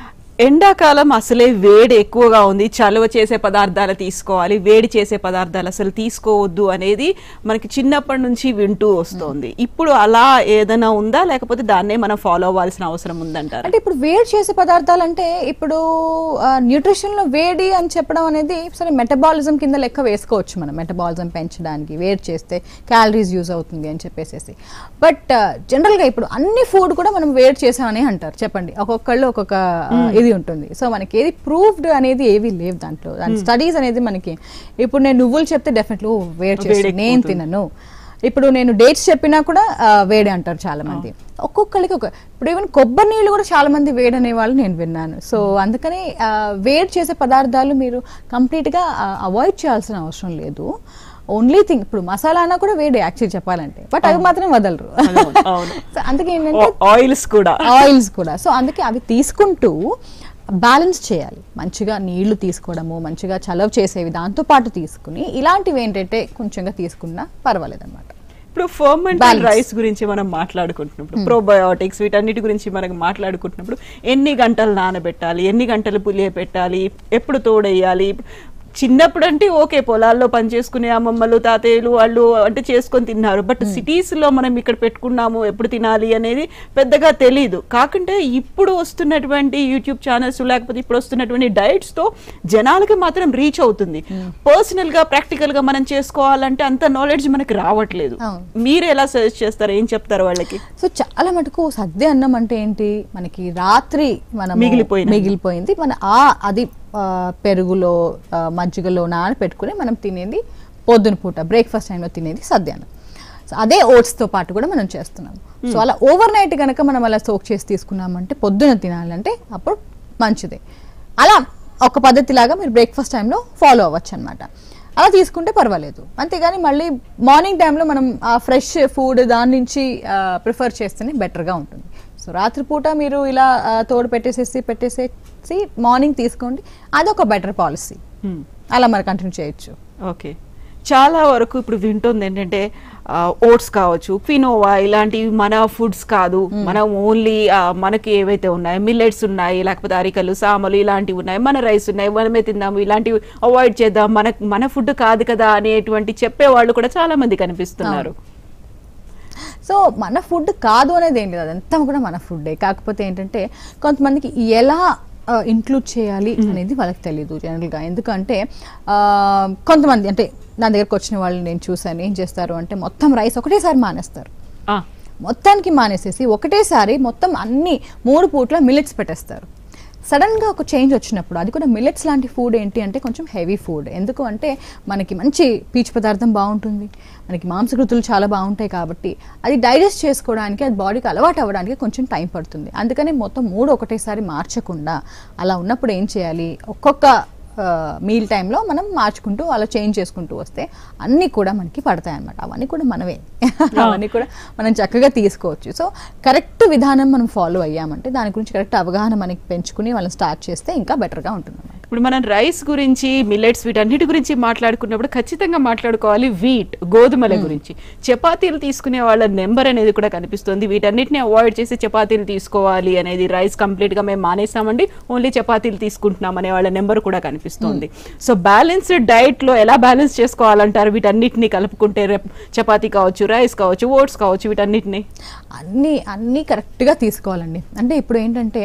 ఎండాకాలం అసలే వేడి ఎక్కువగా ఉంది చలువ చేసే పదార్థాలు తీసుకోవాలి వేడి చేసే పదార్థాలు అసలు తీసుకోవద్దు అనేది మనకి చిన్నప్పటి నుంచి వింటూ వస్తోంది ఇప్పుడు అలా ఏదైనా ఉందా లేకపోతే దాన్నే మనం ఫాలో అవ్వాల్సిన అవసరం ఉందంటారా అంటే ఇప్పుడు వేడి చేసే పదార్థాలు అంటే ఇప్పుడు న్యూట్రిషన్ లో వేడి అని చెప్పడం అనేది సరే మెటబాలిజం కింద లెక్క వేసుకోవచ్చు మనం మెటబాలిజం పెంచడానికి వేడి చేస్తే క్యాలరీస్ యూజ్ అవుతుంది అని చెప్పేసి బట్ జనరల్ గా ఇప్పుడు అన్ని ఫుడ్ కూడా మనం వేడి చేసామని అంటారు చెప్పండి ఒక్కొక్కళ్ళు ఒక్కొక్క ఆ, ఇది ఉంటుంది సో మనకి ఏది ప్రూఫ్డ్ అనేది ఏవి లేవు దాంట్లో దాని స్టడీస్ అనేది మనకి ఇప్పుడు నేను నువ్వులు చెప్తే డెఫినెట్లీ వేడి చేస్తుంది నేను తినను ఇప్పుడు నేను డేట్స్ చెప్పినా కూడా ఆ, వేడి అంటారు చాలా మంది ఒక్కొక్కరికి ఒక ఇప్పుడు ఈవెన్ కొబ్బరి నీళ్ళు కూడా చాలా మంది వేడి అనే వాళ్ళు నేను విన్నాను సో అందుకని ఆ, వేడి చేసే పదార్థాలు మీరు కంప్లీట్ గా అవాయిడ్ చేయాల్సిన అవసరం లేదు ఓన్లీ థింగ్ ఇప్పుడు మసాలా అన్నా కూడా వేడి యాక్చువల్లీ చెప్పాలంటే బట్ అవి మాత్రం వదలరు అవును. సో అందుకే ఏంటంటే ఆయిల్స్ కూడా ఆయిల్స్ కూడా సో అందుకే అవి తీసుకుంటూ బ్యాలెన్స్ చేయాలి మంచిగా నీళ్లు తీసుకోవడము మంచిగా చలవ చేసేవి దాంతో పాటు తీసుకుని ఇలాంటివి ఏంటంటే కొంచెంగా తీసుకున్నా పర్వాలేదు అనమాట ఇప్పుడు ఫర్మెంటెడ్ Balance. రైస్ గురించి మనం మాట్లాడుకుంటున్నప్పుడు ప్రోబయోటిక్స్ వీటన్నిటి గురించి మనం మాట్లాడుకుంటున్నప్పుడు ఎన్ని గంటలు నానబెట్టాలి ఎన్ని గంటలు పులియ పెట్టాలి ఎప్పుడు తోడేయాలి చిన్నప్పుడు అంటే ఓకే పొలాల్లో పని చేసుకునే అమ్మమ్మలు తాతయ్యలు వాళ్ళు అంటే చేసుకొని తిన్నారు బట్ సిటీస్ లో మనం ఇక్కడ పెట్టుకున్నాము ఎప్పుడు తినాలి అనేది పెద్దగా తెలియదు కాకుంటే ఇప్పుడు వస్తున్నటువంటి యూట్యూబ్ ఛానల్స్ లేకపోతే ఇప్పుడు వస్తున్నటువంటి డైట్స్ తో జనాలకి మాత్రం రీచ్ అవుతుంది పర్సనల్ గా ప్రాక్టికల్ గా మనం చేసుకోవాలంటే అంత నాలెడ్జ్ మనకి రావట్లేదు అవును. మీరు ఎలా సజెస్ట్ చేస్తారు ఏం చెప్తారు వాళ్ళకి సో చాలా మటుకు సద్య అన్నం అంటే ఏంటి మనకి రాత్రి మనం మిగిలిపోయిన అన్నం. మిగిలిపోయింది మన ఆ అది ఆ, పెరుగులో ఆ, మజ్జిగలో నానబెట్టుకుని మనం తినేది పొద్దున పూట బ్రేక్ఫాస్ట్ టైంలో తినేది సద్యాన్నం సో అదే oats తో పాటు కూడా మనం చేస్తున్నాం సో అలా ఓవర్ నైట్ కనుక మనం అలా సోక్ చేసి తీసుకున్నామంటే పొద్దున తినాలంటే అప్పుడు మంచిదే అలా ఒక పద్ధతిలాగా మీరు బ్రేక్ఫాస్ట్ టైంలో ఫాలో అవ్వచ్చు అనమాట అలా తీసుకుంటే పర్వాలేదు అంతేగాని మళ్ళీ మార్నింగ్ టైంలో మనం ఆ ఫ్రెష్ ఫుడ్ దాని నుంచి ప్రిఫర్ చేస్తేనే బెటర్గా ఉంటుంది సో రాత్రిపూట మీరు ఇలా ఆ, తోడు పెట్టేసేసి పెట్టేసేసి మార్నింగ్ తీసుకోండి అదొక బెటర్ పాలసీ అలా మరి కంటిన్యూ చేయొచ్చు ఓకే చాలా వరకు ఇప్పుడు వింటుంది ఏంటంటే ఓట్స్ కావచ్చు ఫినోవా ఇలాంటివి మన ఫుడ్స్ కాదు మనం ఓన్లీ మనకి ఏవైతే ఉన్నాయో మిల్లెట్స్ ఉన్నాయి లేకపోతే అరికలు సామలు ఇలాంటివి ఉన్నాయి మన రైస్ ఉన్నాయి మనమే తిందాము ఇలాంటివి అవాయిడ్ చేద్దాం మన మన ఫుడ్ కాదు కదా అనేటువంటి చెప్పే వాళ్ళు కూడా చాలా మంది కనిపిస్తున్నారు సో మన ఫుడ్ కాదు అనేది ఏం లేదు అదంతా కూడా మన ఫుడ్డే కాకపోతే ఏంటంటే కొంతమందికి ఎలా ఇంక్లూడ్ చేయాలి అనేది వాళ్ళకి తెలియదు జనరల్గా ఎందుకంటే ఆ, కొంతమంది అంటే నా దగ్గరకు వచ్చిన వాళ్ళు నేను చూశాను ఏం చేస్తారు అంటే మొత్తం రైస్ ఒకటేసారి మానేస్తారు ఆ, మొత్తానికి మానేసేసి ఒకటేసారి మొత్తం అన్ని మూడు పూట్ల మిల్లెట్స్ పెట్టేస్తారు సడన్ గా ఒక చేంజ్ వచ్చినప్పుడు అది కూడా మిల్లెట్స్ లాంటి ఫుడ్ ఏంటి అంటే కొంచెం హెవీ ఫుడ్ ఎందుకు అంటే మనకి మంచి పీచు పదార్థం బాగుంటుంది మనకి మాంసకృతులు చాలా బాగుంటాయి కాబట్టి అది డైజెస్ట్ చేసుకోవడానికి అది బాడీకి అలవాటు అవ్వడానికి కొంచెం టైం పడుతుంది అందుకని మొత్తం మూడు ఒకటేసారి మార్చకుండా అలా ఉన్నప్పుడు ఏం చేయాలి ఒక్కొక్క మీల్ టైంలో మనం మార్చుకుంటూ అలా చేంజ్ చేసుకుంటూ వస్తే అన్నీ కూడా మనకి పడతాయి అన్నమాట అవన్నీ కూడా మనవే అవన్నీ కూడా మనం చక్కగా తీసుకోవచ్చు సో కరెక్ట్ విధానం మనం ఫాలో అయ్యామంటే దాని గురించి కరెక్ట్ అవగాహన మనకి పెంచుకుని వాళ్ళని స్టార్ట్ చేస్తే ఇంకా బెటర్గా ఉంటుంది అన్నమాట ఇప్పుడు మనం రైస్ గురించి మిల్లెట్స్ వీటన్నిటి గురించి మాట్లాడుకున్నప్పుడు ఖచ్చితంగా మాట్లాడుకోవాలి వీట్ గోధుమల గురించి చపాతీలు తీసుకునే వాళ్ళ నెంబర్ అనేది కూడా కనిపిస్తుంది వీటన్నిటిని అవాయిడ్ చేసి చపాతీలు తీసుకోవాలి అనేది రైస్ కంప్లీట్ గా మేము మానేసామండి ఓన్లీ చపాతీలు తీసుకుంటున్నాం అనే వాళ్ళ నెంబర్ కూడా కనిపిస్తుంది సో బ్యాలెన్స్డ్ డైట్ లో ఎలా బ్యాలెన్స్ చేసుకోవాలంటారు వీటన్నిటిని కలుపుకుంటే రేపు చపాతీ కావచ్చు రైస్ కావచ్చు ఓట్స్ కావచ్చు వీటన్నిటిని అన్నీ అన్నీ కరెక్ట్గా తీసుకోవాలండి అంటే ఇప్పుడు ఏంటంటే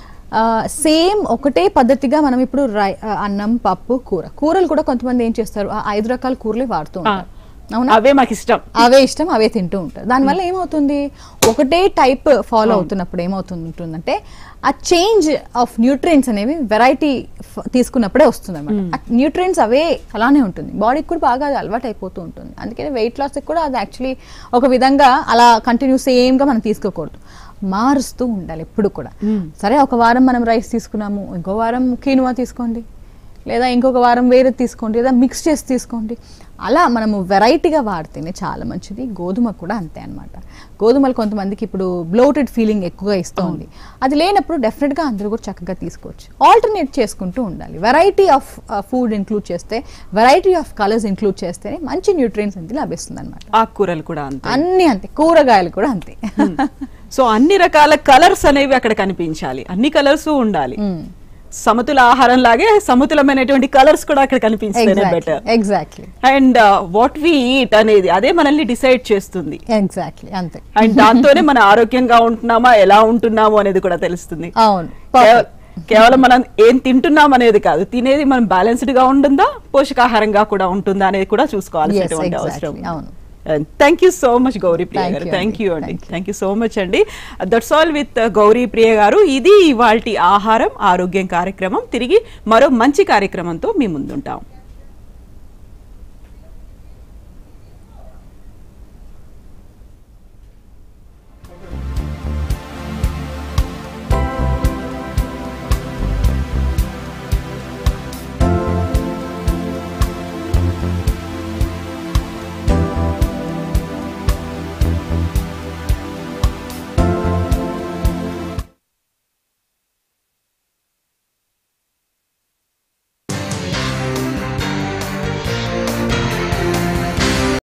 సేమ్ ఒకటే పద్ధతిగా మనం ఇప్పుడు రై ఆ, అన్నం పప్పు కూర కూరలు కూడా కొంతమంది ఏం చేస్తారు ఆ ఐదు రకాల కూరలే వాడుతూ ఉంటారు అవునా అవే మాకు ఇష్టం అవే ఇష్టం అవే తింటూ ఉంటారు దానివల్ల ఏమవుతుంది ఒకటే టైప్ ఫాలో అవుతున్నప్పుడు ఏమవుతుంది ఉంటుందంటే ఆ చేంజ్ ఆఫ్ న్యూట్రియన్స్ అనేవి వెరైటీ తీసుకున్నప్పుడే వస్తుంది అనమాట న్యూట్రియన్స్ అవే అలానే ఉంటుంది బాడీకి కూడా బాగా అది అలవాటు అయిపోతూ ఉంటుంది అందుకని వెయిట్ లాస్కి కూడా అది యాక్చువల్లీ ఒక విధంగా అలా కంటిన్యూ సేమ్గా మనం తీసుకోకూడదు మారుస్తూ ఉండాలి ఎప్పుడు కూడా సరే ఒక వారం మనం రైస్ తీసుకున్నాము ఇంకో వారం కీనువా తీసుకోండి లేదా ఇంకొక వారం వేరే తీసుకోండి లేదా మిక్స్ చేసి తీసుకోండి అలా మనము వెరైటీగా వాడితేనే చాలా మంచిది గోధుమ కూడా అంతే అన్నమాట గోధుమలు కొంతమందికి ఇప్పుడు బ్లోటెడ్ ఫీలింగ్ ఎక్కువగా ఇస్తూ ఉంది అది లేనప్పుడు డెఫినెట్గా అందరూ కూడా చక్కగా తీసుకోవచ్చు ఆల్టర్నేట్ చేసుకుంటూ ఉండాలి వెరైటీ ఆఫ్ ఫుడ్ ఇంక్లూడ్ చేస్తే వెరైటీ ఆఫ్ కలర్స్ ఇంక్లూడ్ చేస్తేనే మంచి న్యూట్రియన్స్ అనేది లభిస్తుంది అనమాట ఆకుకూరలు కూడా అంతే అన్ని అంతే కూరగాయలు కూడా అంతే సో అన్ని రకాల కలర్స్ అనేవి అక్కడ కనిపించాలి అన్ని కలర్స్ ఉండాలి సమతుల ఆహారం లాగే సమతులమైనటువంటి కలర్స్ కూడా అక్కడ కనిపించితేనే better exactly and what we eat అనేది అదే మనల్ని డిసైడ్ చేస్తుంది ఎగ్జాక్ట్లీ అంతే అండ్ దాంతోనే మన ఆరోగ్యంగా ఉంటున్నామా ఎలా ఉంటున్నాము అనేది కూడా తెలుస్తుంది అవును కేవ- కేవలం మనం ఏం తింటున్నాం అనేది కాదు తినేది మనం బ్యాలెన్స్డ్ గా ఉంటుందా పోషకాహారంగా కూడా ఉంటుందా అనేది కూడా చూసుకోవాల్సినటువంటి Yes, అవసరం exactly. అవును. Thank you so much Gauri Priya Thank గారు you థ్యాంక్ అండి. యూ అండి Thank you. Thank you so much అండి that's all with Gauri Priya గారు ఇది ఇవాల్టి ఆహారం ఆరోగ్యం కార్యక్రమం తిరిగి మరో మంచి కార్యక్రమంతో మీ ముందుంటాం